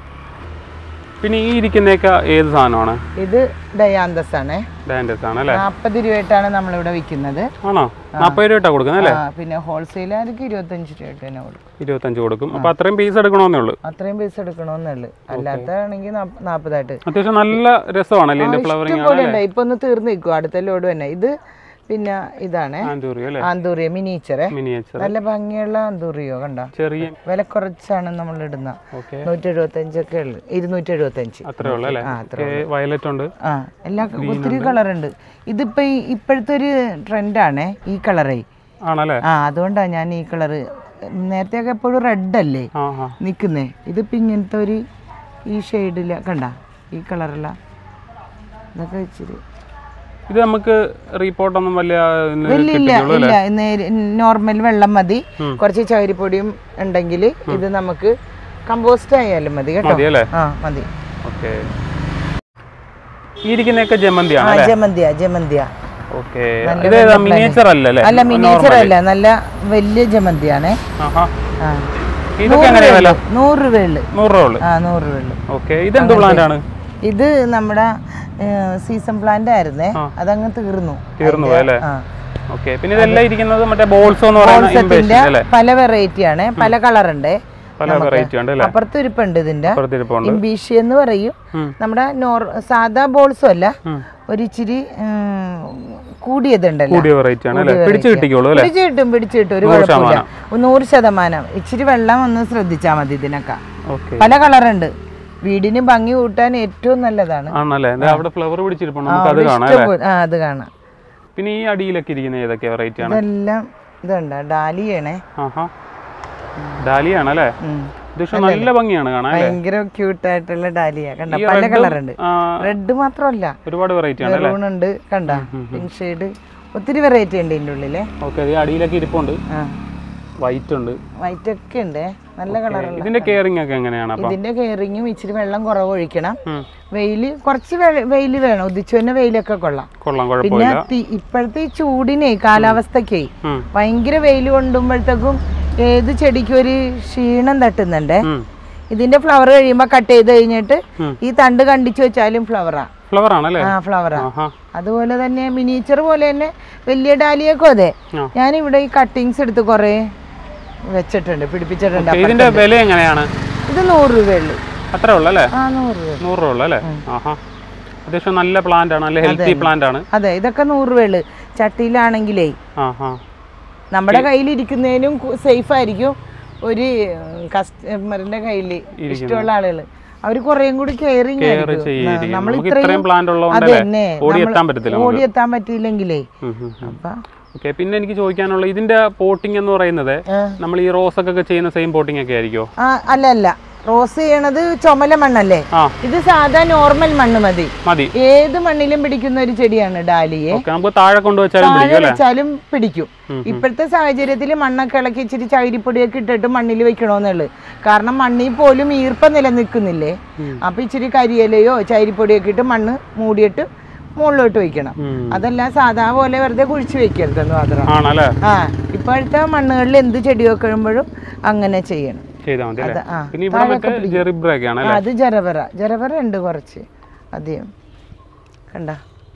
പിന്നെ ഈ ഇരിക്കുന്നേക്ക ഏത് സാധനമാണ് ഇത് ഡയാന്തസ് ആണ് ഡാൻഡസ് ആണ് അല്ലേ നാൽപ്പത് രൂപയായിട്ടാണ് നമ്മളിവിടെ വിൽക്കുന്നത് ആണോ നാൽപ്പത് രൂപ കൊടുക്കുന്നത് അല്ലേ ആ, പിന്നെ ഹോൾസെയിലുകാർക്ക് ഇരുപത്തഞ്ച് രൂപയായിട്ട് തന്നെ കൊടുക്കും ഇരുപത്തഞ്ച് കൊടുക്കും അപ്പൊ അത്രയും പീസ് എടുക്കണമെന്നേ ഉള്ളൂ അത്രയും പൈസ എടുക്കണമെന്നുള്ളു അല്ലാത്താണെങ്കിൽ നാൽപ്പതായിട്ട് അത്യാവശ്യം നല്ല രസമാണല്ലേ ഇതിന്റെ ഫ്ലവറിങ് ഇഷ്ടംപോലെ ഉണ്ട് ഇപ്പൊ ഒന്ന് തീർന്നു നിൽക്കും അടുത്ത ലോഡ് തന്നെ ഇത് പിന്നെ ഇതാണ് ആന്തൂറി അല്ലേ ആന്തൂറിയ മിനിച്ചറെ മിനിയേച്ചർ നല്ല ഭംഗിയുള്ള ആന്തൂറിയോ കണ്ട ചെറിയ വില കുറച്ചാണ് നമ്മൾ ഇടുന്ന ഓക്കെ നൂറ്റി എഴുപത്തഞ്ചൊക്കെ ഉള്ളു ഇരുന്നൂറ്റി എഴുപത്തഞ്ച് അത്രേ ഉള്ളൂ അല്ലേ വയലറ്റ് ഉണ്ട് ആ എല്ലാ ഒത്തിരി കളറുണ്ട് ഇതിപ്പോ ഈ ഇപ്പോഴത്തെ ഒരു ട്രെൻഡാണ് ഈ കളറേ ആണല്ലേ ആ അതുകൊണ്ടാണ് ഞാൻ ഈ കളറ് നേരത്തെയൊക്കെ എപ്പോഴും റെഡ് അല്ലേ ആ ആ നിൽക്കുന്നേ ഇതിപ്പോ ഇങ്ങനത്തെ ഒരു ഈ ഷെയ്ഡില കണ്ട ഈ കളറല്ല ഇതൊക്കെ ഇച്ചിരി ഇത് നമുക്ക് റിപ്പോർട്ടൊന്നും വലിയ ഇതിന് വലിയ ഇല്ല കിട്ടിക്കോളും ഇല്ല നേരെ നോർമൽ വെള്ളം മതി ഉം. കുറച്ച് ചകിരിപ്പൊടിയും ഉണ്ടെങ്കിൽ ഇത് നമുക്ക് കമ്പോസ്റ്റ് ആയാലും മതി കേട്ടോ മതി അല്ലേ ആ മതി ഓക്കെ ഈ ഇരിക്കുന്നൊക്കെ ജമന്തി ആ ആണ് അല്ലേ ജമന്തിയ ജമന്തിയ ഓക്കെ നല്ല ഇത് ഏതാ മിനിയേച്ചർ അല്ലല്ലേ അല്ല മിനിയേച്ചർ അല്ല നല്ല വലിയ ജമന്തിയാണേ ആഹാ ആ ഇതൊക്കെ എങ്ങനെയാ വില നൂറ് രൂപയുള്ളു നൂറ് രൂപ ഉള്ളു ആ നൂറ് രൂപയുള്ളു ഓക്കെ ഇതെന്ത് പ്ലാന്റ് ആണ് ഇത് നമ്മുടെ സീസൺ പ്ലാന്റ് ആയിരുന്നേ അതങ്ങ് തീർന്നു തീർന്നു പോയി അല്ലേ ആ ഓക്കെ പിന്നെ ഇതെല്ലാം ഇരിക്കുന്നത് മറ്റേ ബോൾസോ എന്ന് പറയുന്ന ബോൾസത്തിന്റെ ഇംപേഷ്യൻ അല്ലേ പല വെറൈറ്റി ആണ് പല കളർ ഉണ്ട് പല വെറൈറ്റി ഉണ്ട് അല്ലേ അപ്പുറത്ത് ഇരിപ്പുണ്ട് ഇതിന്റെ പുറത്തിരിപ്പുണ്ട് ഇംബീഷി എന്ന് പറയും ഉം. നമ്മുടെ നോർ സാധാ ബോൾസും അല്ല ഉം. ഒരു ഇച്ചിരി ഉം, കൂടിയതുണ്ടല്ലോ കൂടിയ വെറൈറ്റി ആണ് അല്ലേ പിടിച്ചു കിട്ടിക്കോളൂ അല്ലേ പിടിച്ചു കിട്ടും പിടിച്ചു കിട്ടും ഒരു കുഴപ്പമില്ല നൂറ് ശതമാനം ഇച്ചിരി വെള്ളം ഒന്ന് ശ്രദ്ധിച്ചാൽ മതി ഇതിനൊക്കെ ഓക്കെ പല കളറുണ്ട് വീടിന് ഭംഗി കൂട്ടാൻ ഏറ്റവും നല്ലതാണ് ആണല്ലേ ദേ അവിടെ ഫ്ലവർ പിടിച്ചിരിപ്പുണ്ട് നമുക്ക് അത് കാണാം ഇഷ്ടം പോലെ- ആ അത് കാണാം പിന്നെ ഈ അടിയിലൊക്കെ ഇരിക്കുന്ന ഏതൊക്കെ വെറൈറ്റി ആണ് ഇതെല്ലാം ഇതുണ്ട് ഡാലിയാണേ ആഹാ ഡാലിയാണ് അല്ലേ ഉം. ഇത് പക്ഷെ നല്ല ഭംഗിയാണ് കാണാൻ അല്ലേ ഭയങ്കര ക്യൂട്ടായിട്ടുള്ള ഡാലിയ കണ്ട ഈ പല red ഉം, കളറുണ്ട് ആ, റെഡ് മാത്രമല്ല ഒരുപാട് വെറൈറ്റി ആണ് അല്ലേ മെറൂൺ ഉണ്ട് കണ്ട പിങ്ക് ഷെയ്ഡ് ഒത്തിരി വെറൈറ്റി ഉണ്ട് ഇതിൻ്റെ ഉള്ളിലെ ഓക്കെ ഈ അടിയിലൊക്കെ ഇരിപ്പുണ്ട് ആ വൈറ്റ് ഉണ്ട് വൈറ്റ് ഒക്കെ ഉണ്ട് നല്ല കളറുള്ള ഇതിന്റെ കെയറിംഗ് ഒക്കെ എങ്ങനെയാണ് അപ്പൊ ഇതിന്റെ കെയറിങ്ങും ഇച്ചിരി വെള്ളം കുറവ് ഒഴിക്കണം ഉം. വെയില് കുറച്ച് വെയിൽ വേണം ഉദിച്ചു തന്നെ വെയിലൊക്കെ കൊള്ളാം കൊള്ളാം പിന്നെ കുഴപ്പമില്ല തി- ഇപ്പോഴത്തെ ഈ ചൂടിനെ കാലാവസ്ഥക്കേ ഉം. ഭയങ്കര വെയിൽ കൊണ്ടുമ്പോഴത്തേക്കും ഏത് ചെടിക്കും ഒരു ക്ഷീണം തട്ടുന്നുണ്ട് ഉം. ഇതിന്റെ ഫ്ലവർ കഴിയുമ്പോൾ കട്ട് ചെയ്ത് കഴിഞ്ഞിട്ട് ഉം. ഈ തണ്ട് കണ്ടിച്ചു വെച്ചാലും ഫ്ലവറാ ഫ്ലവർ ആണല്ലേ ആ ഫ്ലവറാ ആഹാ അതുപോലെ തന്നെ മിനിച്ചർ പോലെ തന്നെ വലിയ ഡാലിയൊക്കെ അതെ ആ. ഞാനിവിടെ ഈ കട്ടിങ്സ് എടുത്ത് കുറേ വെച്ചിട്ടുണ്ട് പിടിപ്പിച്ചിട്ടുണ്ട് ഓക്കേ, ഇതിന്റെ വില എങ്ങനെയാണ് ഇത് നൂറ് രൂപയുള്ളൂ അത്രേ ഉള്ളൂ അല്ലേ ആ നൂറ് രൂപ നൂറ് രൂപ ഉള്ളൂ അല്ലേ ആഹാ അത്യാവശ്യം നല്ല പ്ലാന്റ് ആണ് നല്ല ഹെൽത്തി പ്ലാന്റ് ആണ് അതെ ഇതൊക്കെ നൂറ് രൂപയുള്ളൂ ചട്ടിയിലാണെങ്കിലേ ആഹാ നമ്മുടെ കയ്യിലിരിക്കുന്നതിനും സേഫ് ആയിരിക്കും ഒരു കസ്റ്റമറിന്റെ കയ്യിൽ ഇഷ്ടമുള്ള ആളുകൾ അവർ കുറേയും കൂടി കെയറിങ് കെയർ ആയിരിക്കും ചെയ്തിരിക്കും നമ്മൾ നമുക്ക് ഇത്രയും പ്ലാന്റ് അത് ഉള്ളതുകൊണ്ടല്ലേ തന്നെ ഓടി നമ്മള് എത്താൻ പറ്റത്തില്ല ഓടി എത്താൻ പറ്റിയില്ലെങ്കിലേ അപ്പൊ ഓക്കെ പിന്നെ എനിക്ക് ചോദിക്കാനുള്ള ഇതിന്റെ പോട്ടിംഗ് എന്ന് പറയുന്നത് ആ. നമ്മൾ ഈ റോസ് ഒക്കെ ചെയ്യുന്ന സെയിം പോട്ടിംഗ് ഒക്കെ ആയിരിക്കോ ആ അല്ല അല്ല റോസ് ചെയ്യണത് ചുമല മണ്ണല്ലേ ആ ഇത് സാധാ നോർമൽ മണ്ണ് മതി മതി ഏത് മണ്ണിലും പിടിക്കുന്ന ഒരു ചെടിയാണ് ഡാലിയെ ഓക്കെ നമുക്ക് താഴെ കൊണ്ടുവച്ചാലും താഴെ പിടിക്കും അല്ലേ വെച്ചാലും പിടിക്കും ഉം, ഇപ്പോഴത്തെ സാഹചര്യത്തിൽ മണ്ണൊക്കെ ഇളക്കി ഇച്ചിരി ചകിരിപ്പൊടിയൊക്കെ ഇട്ടിട്ട് മണ്ണിൽ വെക്കണമെന്നുള്ളു കാരണം മണ്ണിൽ പോലും ഈർപ്പം നിലനിൽക്കുന്നില്ലേ ഉം. അപ്പൊ ഇച്ചിരി കരിയിലയോ ചകിരിപ്പൊടിയൊക്കെ ഇട്ട് മണ്ണ് മൂടിയിട്ട് മുകളിലോട്ട് വെക്കണം ഉം. അതെല്ലാം സാധാ പോലെ വെറുതെ കുഴിച്ച് വെക്കരുതെന്ന് മാത്രം ആണല്ലേ ആ ഇപ്പോഴത്തെ മണ്ണുകളിൽ എന്ത് ചെടി വെക്കുമ്പോഴും അങ്ങനെ ചെയ്യണം ചെയ്താൽ മതി അല്ലേ അത് ആ പിന്നെ ഇവിടെ മറ്റേ ജെറിബ്രൊക്കെ ആണ് ആ, അത് ജരവറ ജരവറ ഉണ്ട് കുറച്ച് അധികം കണ്ട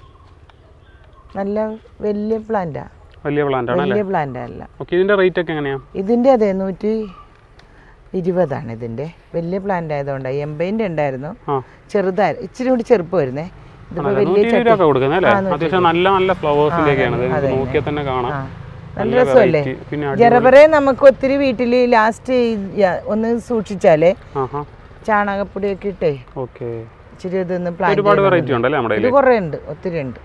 നല്ല വലിയ പ്ലാന്റാ വലിയ പ്ലാന്റ് ആണ് വലിയ പ്ലാന്റ് അല്ല ഓക്കെ ഇതിന്റെ റേറ്റ് ഒക്കെ എങ്ങനെയാ ഇതിന്റെ അതെ നൂറ്റി ഇരുപതാണ് ഇതിന്റെ വലിയ പ്ലാന്റ് ആയതുകൊണ്ട് എൺപതിന്റെ ഉണ്ടായിരുന്നു ആ ചെറുതായി ഇച്ചിരി കൂടി ചെറുപ്പ് വരുന്നേ ഇതിപ്പോ ആണല്ലേ? വലിയ നൂറ്റി ഇരുപത് രൂപ ഒക്കെ കൊടുക്കുന്നത് അല്ലേ അത്യാവശ്യം നല്ല നല്ല ഫ്ലവേഴ്സിന്റെ ഒക്കെയാണ് ഇത് അതെ, നോക്കിയാൽ തന്നെ കാണാം ആ നല്ല നല്ല രസമല്ലേ വെറൈറ്റി പിന്നെ അടി- ജരവറെ നമുക്ക് ഒത്തിരി വീട്ടിൽ ലാസ്റ്റ് ഒന്ന് സൂക്ഷിച്ചാലേ ആഹാ ചാണകപ്പൊടിയൊക്കെ ഇട്ടേ ഓക്കെ ഇച്ചിരി ഇതൊന്ന് പ്ലാന്റ് ഒരുപാട് വെറൈറ്റി ഉണ്ടല്ലേ നമ്മുടെ ഇത് കയ്യിൽ കുറേ ഉണ്ട് ഒത്തിരി ഉണ്ട്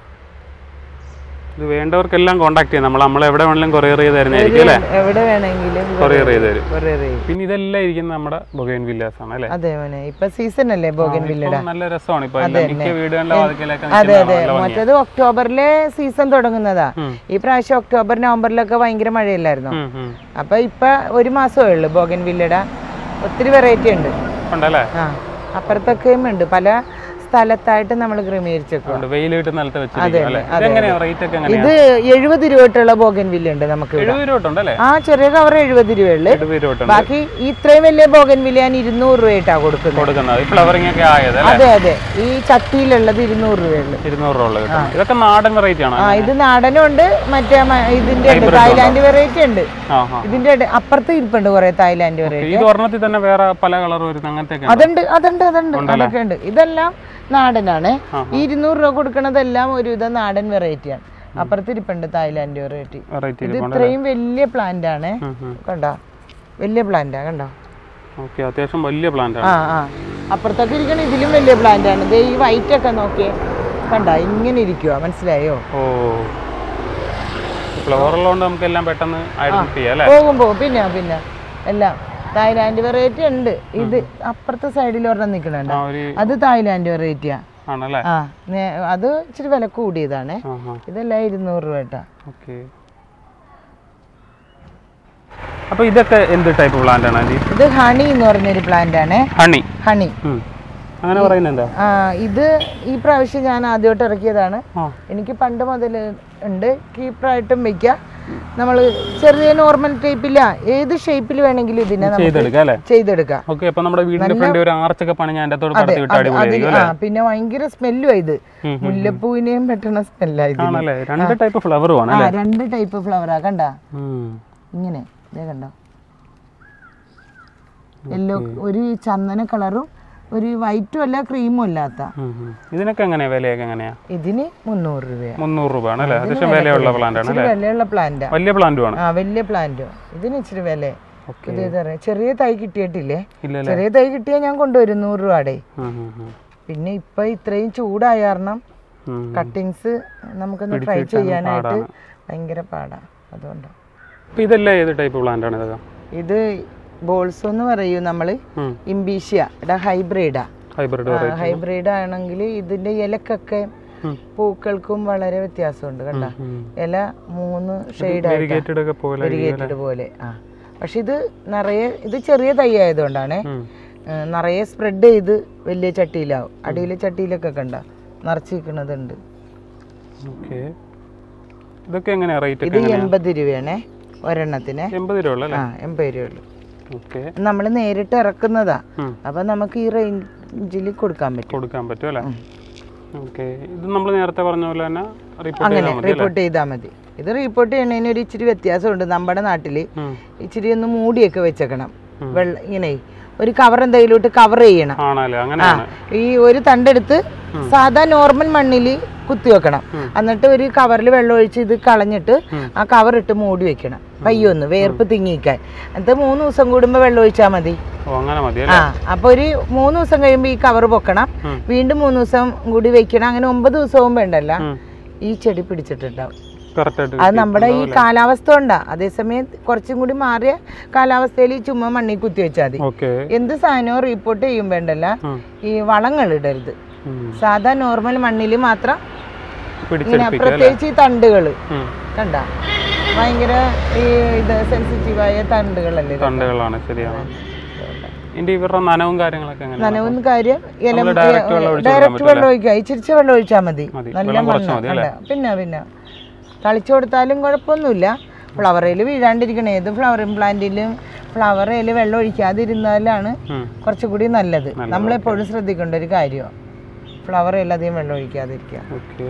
ഇത് വേണ്ടവർക്കെല്ലാം കോൺടാക്ട് ചെയ്യാം നമ്മൾ നമ്മൾ എവിടെ വേണമെങ്കിലും കൊറിയർ ചെയ്ത് തരുന്നതായിരിക്കും അല്ലേ എവിടെ വേണമെങ്കിലും കൊറിയർ ചെയ്ത് തരും കൊറിയർ ചെയ്യും പിന്നെ ഇതെല്ലാം ഇരിക്കുന്നത് നമ്മുടെ ബൊഗൈൻ വില്ലാസ് ആണ് അല്ലേ അതെ മോനെ ഇപ്പൊ സീസൺ അല്ലേ ബോഗൻ വില്ലട ഇപ്പം നല്ല രസമാണ് ഇപ്പൊ എല്ലാം മിക്ക വീടുകളിലെ വാതിക്കലൊക്കെ അതെ നിൽക്കുന്ന അതെ നല്ല ഭംഗിയാ. മറ്റേത് ഒക്ടോബറിലെ സീസൺ തുടങ്ങുന്നതാ ഉം. ഈ പ്രാവശ്യം ഒക്ടോബർ നവംബറിലൊക്കെ ഭയങ്കര മഴയല്ലായിരുന്നോ ഉം, ഉം. അപ്പൊ ഇപ്പൊ ഒരു മാസമേ ഉള്ളു ബോഗൻ വില്ലട ഒത്തിരി വെറൈറ്റി ഉണ്ട് ഉണ്ടല്ലേ ആ അപ്പുറത്തൊക്കെയും ഉണ്ട് പല സ്ഥലത്തായിട്ട് നമ്മൾ ക്രമീകരിച്ചേക്കും ഉണ്ട് വെയിൽ കിട്ടുന്ന നിലത്ത് വെച്ചിരിക്കും അല്ലേ ഇതെങ്ങനെയാ റേറ്റ് ഒക്കെ എങ്ങനെയാ ഇത് എഴുപത് രൂപ തൊട്ടുള്ള ബോഗൻ വില്ല ഉണ്ട് നമുക്ക് ഇവിടെ എഴുപത് രൂപ തൊട്ടുണ്ടല്ലേ ആ ചെറിയ കവർ എഴുപത് രൂപയുള്ളു എഴുപത് രൂപ തൊട്ടുണ്ട് ബാക്കി ഈ ഇത്രയും വലിയ ബോഗൻ വില്ല ഞാൻ ഇരുന്നൂറ് രൂപയായിട്ടാ കൊടുക്കുന്നത് കൊടുക്കുന്നത് ഈ ഫ്ലവറിംഗ് ഒക്കെ ആയത് അല്ലേ അതെ അതെ ഈ ചട്ടിയിലുള്ളത് ഇരുന്നൂറ് രൂപയുള്ളു ഇരുന്നൂറ് രൂപ ഉള്ളത് കിട്ടും ഇതൊക്കെ നാടൻ വെറൈറ്റി ആണോ ആ ഇത് നാടനും ഉണ്ട് മറ്റേ മ- ഇതിന്റെ ഉണ്ട് തായ്ലാന്റ് വെറൈറ്റി ഉണ്ട് ആ ആ ഇതിന്റെ ഇട- അപ്പുറത്ത് ഇരിപ്പുണ്ട് കുറെ തായ്ലാന്റ് വെറൈറ്റി ഇത് ഒരെണ്ണത്തിൽ തന്നെ വേറെ പല കളർ വരുന്ന അങ്ങനത്തെ ഒക്കെ അതുണ്ട് അതുണ്ട് അതുണ്ട് അതൊക്കെ ഉണ്ട് ഇതെല്ലാം നാടനാണ് ഈ ഇരുന്നൂറ് രൂപ കൊടുക്കണതെല്ലാം ഒരുവിധം നാടൻ വെറൈറ്റിയാണ് അപ്പുറത്ത് ഇരിപ്പുണ്ട് തായ്ലാന്റ് വെറൈറ്റി വെറൈറ്റി ഇത് ഇത്രയും വലിയ പ്ലാന്റ് ആണ് കണ്ടോ വലിയ പ്ലാന്റാ കണ്ടോ ഓക്കെ അത്യാവശ്യം വലിയ പ്ലാന്റ് ആണ് ആ ആ അപ്പുറത്തൊക്കെ ഇരിക്കണ ഇതിലും വലിയ പ്ലാന്റ് ആണ് ദേ ഈ വൈറ്റ് ഒക്കെ നോക്കിയേ കണ്ട ഇങ്ങനെ ഇരിക്കുക മനസ്സിലായോ ഓ ഫ്ലവർ ഉള്ളതുകൊണ്ട് നമുക്ക് എല്ലാം പെട്ടെന്ന് ഐഡന്റിഫൈ ചെയ്യാം അല്ലേ പോകും പോകും പിന്നെ പിന്നെ എല്ലാം തായ്ലാന്റ് വെറൈറ്റി ഉണ്ട് ഇത് അപ്പുറത്തെ സൈഡിൽ ഒരെണ്ണം നിൽക്കണുണ്ട് ആ ഒരു അത് തായ്ലാന്റ് വെറൈറ്റിയാ ആണല്ലേ ആ നേ- അത് ഇച്ചിരി വില കൂടിയതാണ് ആ ആ ഇതെല്ലാം ഇരുന്നൂറ് രൂപ കേട്ടാ ഓക്കെ അപ്പൊ ഇതൊക്കെ എന്ത് ടൈപ്പ് പ്ലാന്റ് ആണ് ആന്റി ഇത് ഹണി എന്ന് പറഞ്ഞൊരു പ്ലാന്റ് ആണ് ഹണി ഹണി അങ്ങനെ പറയുന്നത് എന്താ ആ ഇത് ഈ പ്രാവശ്യം ഞാൻ ആദ്യമായിട്ട് ഇറക്കിയതാണ് ആ എനിക്ക് പണ്ട് മുതൽ ഉണ്ട് കീപ്പറായിട്ടും വെക്കാം നമ്മൾ ചെറിയ നോർമൽ ടൈപ്പില്ല ഏത് ഷേപ്പിൽ വേണമെങ്കിലും ഇതിനെ നമുക്ക് ചെയ്തെടുക്കാം അല്ലേ ചെയ്തെടുക്കാം ഓക്കെ അപ്പൊ നമ്മുടെ വീടിന്റെ ഫ്രണ്ട് ഒരു ആർച്ചൊക്കെ പണി ഞാൻ എൻ്റെ അതെ കടത്തി വിട്ട് അത് അടിപൊളിയായിരിക്കും അതിന് അല്ലേ ആ പിന്നെ ഭയങ്കര സ്മെല്ലും ഇത് ഉം, ഉം. മുല്ലപ്പൂവിനെയും പറ്റുന്ന സ്മെല്ലാ ഇത് ആണല്ലേ രണ്ട് ടൈപ്പ് ഫ്ലവറും ആണ് ആ അല്ലേ രണ്ട് ടൈപ്പ് ഫ്ലവറാ കണ്ട ഉം. ഇങ്ങനെ ഇതേ കണ്ടോ യെല്ലോ ഒരു ചന്ദന കളറും ഒരു വൈറ്റും അല്ല ക്രീമും അല്ലാത്ത ഉം, ഉം. ഇതിനൊക്കെ എങ്ങനെയാ വിലയൊക്കെ എങ്ങനെയാ ഇതിന് മുന്നൂറ് രൂപയാണ് മുന്നൂറ് രൂപ ആണ് അല്ലേ അത്യാവശ്യം വിലയുള്ള പ്ലാന്റ് ആണ് ഇച്ചിരി വിലയുള്ള പ്ലാന്റാ വലിയ പ്ലാന്റും ആണ് ആ വലിയ പ്ലാന്റോ ഇതിന് ഇച്ചിരി വില ഓക്കെ ഇത് ഇതറിയാം ചെറിയ തൈ കിട്ടിയിട്ടില്ലേ ഇല്ല ചെറിയ തൈ കിട്ടിയാൽ ഞാൻ കൊണ്ടുവരും നൂറ് രൂപയുടെ ഉം, ഉം, ഉം. പിന്നെ ഇപ്പൊ ഇത്രയും ചൂടായ കാരണം ഉം. കട്ടിങ്സ് നമുക്കൊന്ന് ട്രൈ ചെയ്യാനായിട്ട് ഭയങ്കര പാടാ അതുകൊണ്ടാണ് ഇപ്പൊ ഇതെല്ലാം ഏത് ടൈപ്പ് പ്ലാന്റ് ആണ് ഇതൊക്കെ ഇത് ബോൾസോ എന്ന് പറയൂ നമ്മള് ഉം. ഇംബീഷ്യ ഹൈബ്രിഡാ ഹൈബ്രിഡ് ഹൈബ്രിഡ് ആണെങ്കിൽ ഇതിന്റെ ഇലക്കൊക്കെ ഉം. പൂക്കൾക്കും വളരെ വ്യത്യാസമുണ്ട് കണ്ട ഇല മൂന്ന് ഷെയ്ഡ് വെരിഗേറ്റഡ് ഒക്കെ പോലെ വെരിഗേറ്റഡ് പോലെ ആ പക്ഷെ ഇത് നിറയെ ഇത് ചെറിയ തൈ ആയതുകൊണ്ടാണ് ഉം. നിറയെ സ്പ്രെഡ് ചെയ്ത് വലിയ ചട്ടിയിലാവും അടിയിലെ ചട്ടിയിലൊക്കെ കണ്ട നിറച്ചിരിക്കണതുണ്ട് ഓക്കെ ഇതൊക്കെ എങ്ങനെയാ റേറ്റ് ഇത് ഒക്കെ എൺപത് രൂപയാണേ ഒരെണ്ണത്തിന് എൺപത് രൂപ ഉള്ളു അല്ലേ ആ എൺപത് രൂപയുള്ളൂ ഓക്കെ നമ്മൾ നേരിട്ട് ഇറക്കുന്നതാ ഉം. അപ്പൊ നമുക്ക് ഈ റേഞ്ചിൽ കൊടുക്കാൻ പറ്റും കൊടുക്കാൻ പറ്റും അല്ലേ ഓക്കെ ഇത് നമ്മൾ നേരത്തെ പറഞ്ഞ പോലെ തന്നെ റിപ്പോർട്ട് അങ്ങനെ ചെയ്താൽ മതി റിപ്പോർട്ട് ചെയ്താൽ മതി ഇത് റിപ്പോർട്ട് ചെയ്യണതിന് ഒരു ഇച്ചിരി വ്യത്യാസമുണ്ട് നമ്മുടെ നാട്ടില് ഉം. ഇച്ചിരി ഒന്ന് മൂടിയൊക്കെ വെച്ചേക്കണം വെള്ള ഇങ്ങനെ ഒരു കവർ എന്തെങ്കിലും കവർ ചെയ്യണം ആണല്ലേ അങ്ങനെയാണ് ഈ ഒരു തണ്ടെടുത്ത് സാധാ നോർമൽ മണ്ണിൽ കുത്തി വെക്കണം എന്നിട്ട് ഒരു കവറിൽ വെള്ളം ഒഴിച്ച് ഇത് കളഞ്ഞിട്ട് ആ കവർ ഇട്ട് മൂടി വെക്കണം പയ്യൊന്ന് വേർപ്പ് തിങ്ങിക്കാൻ എന്നിട്ട് മൂന്ന് ദിവസം കൂടുമ്പോ വെള്ളം ഒഴിച്ചാൽ മതി ഓ അങ്ങനെ മതി ആ അപ്പൊ ഒരു മൂന്ന് ദിവസം കഴിയുമ്പോ ഈ കവർ പൊക്കണം ഉം. വീണ്ടും മൂന്ന് ദിവസം കൂടി വെക്കണം അങ്ങനെ ഒമ്പത് ദിവസവും വേണ്ടല്ല ഉം. ഈ ചെടി പിടിച്ചിട്ടുണ്ടാവും കറക്റ്റ് ആയിട്ട് അത് നമ്മുടെ ഈ കാലാവസ്ഥ കൊണ്ടാ അതേസമയം കുറച്ചും കൂടി മാറിയ കാലാവസ്ഥയിൽ ചുമ്മാ മണ്ണി കുത്തി വെച്ചാൽ മതി ഓക്കെ എന്ത് സാധനവും റിപ്പോർട്ട് ചെയ്യും വേണ്ടല്ല ഈ വളങ്ങൾ ഇടരുത് സാധാ നോർമൽ മണ്ണിൽ മാത്രം ഇങ്ങനെ പിടിച്ചെടുപ്പിക്കുക പ്രത്യേകിച്ച് ഈ തണ്ടുകള് ഉം. കണ്ട ഭയങ്കര ഈ ഇത് സെൻസിറ്റീവായ തണ്ടുകളല്ലേ ഇത്? തണ്ടുകളാണ് ശരിയാണ് ഇതിന്റെ ഇവരുടെ നനവും കാര്യങ്ങളൊക്കെ എങ്ങനെ നനവും കാര്യം ഇല നമ്മള് direct വെള്ളം ഒഴിച്ച് ഡയറക്റ്റ് വെള്ളം ഒഴിക്കുക ഇച്ചിരിച്ച വെള്ളം ഒഴിച്ചാൽ മതി മതി. നല്ല വെള്ളം കുറച്ച് മണ്ണ് മതി അല്ലേ? കണ്ട. പിന്നെ പിന്നെ തളിച്ചു കൊടുത്താലും കുഴപ്പമൊന്നുമില്ല ഫ്ലവറയിൽ വീഴാണ്ടിരിക്കണേ ഏത് ഫ്ലവറിങ് പ്ലാന്റിലും ഫ്ലവറയിൽ വെള്ളം ഒഴിക്കാതിരുന്നാലാണ് ഉം. കുറച്ചുകൂടി നല്ലത് നമ്മളെപ്പോഴും ശ്രദ്ധിക്കേണ്ട ഒരു കാര്യമാണ് ഫ്ലവറിൽ അധികം വെള്ളം ഒഴിക്കാതിരിക്കുക ഓക്കെ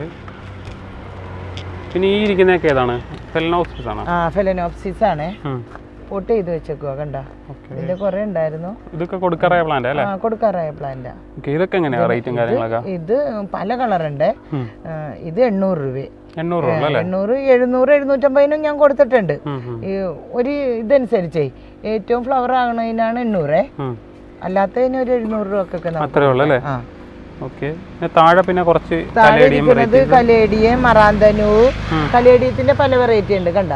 പിന്നെ ഈ ഇരിക്കുന്നതൊക്കെ ഏതാണ് ഫെലനോസിസ് ആണ് ആ ഫെലനോപ്സിസ് ആണ് ഉം. പോട്ട് ചെയ്ത് വെച്ചേക്കുക കണ്ട ഓക്കെ ഇതിന്റെ കുറെ ഉണ്ടായിരുന്നു ഇതൊക്കെ കൊടുക്കാറായ പ്ലാന്റ് അല്ലേ ആ കൊടുക്കാറായ പ്ലാന്റാ ഓക്കെ ഇതൊക്കെ എങ്ങനെയാ റേറ്റും കാര്യങ്ങളൊക്കെ ഇത് പല കളറുണ്ട് ഉം. ഇത് എണ്ണൂറ് രൂപ എണ്ണൂറ് രൂപ അല്ലേ എണ്ണൂറ് എഴുന്നൂറ് എഴുന്നൂറ്റമ്പതിനും ഞാൻ കൊടുത്തിട്ടുണ്ട് ഉം, ഉം, ഈ ഒരു ഇതനുസരിച്ചേ ഏറ്റവും ഫ്ലവർ ആകണതിനാണ് എണ്ണൂറ് ഉം. അല്ലാത്തതിന് ഒരു എഴുന്നൂറ് രൂപ ഒക്കെ നമുക്ക് അത്രേ ഉള്ളൂ അല്ലേ ആ ഓക്കെ താഴെ പിന്നെ കുറച്ച് താഴെ കലേഡിയം ഇരിക്കുന്നത് കലേഡിയം മറാന്തനു കലേഡിയത്തിന്റെ പല വെറൈറ്റി ഉണ്ട് കണ്ട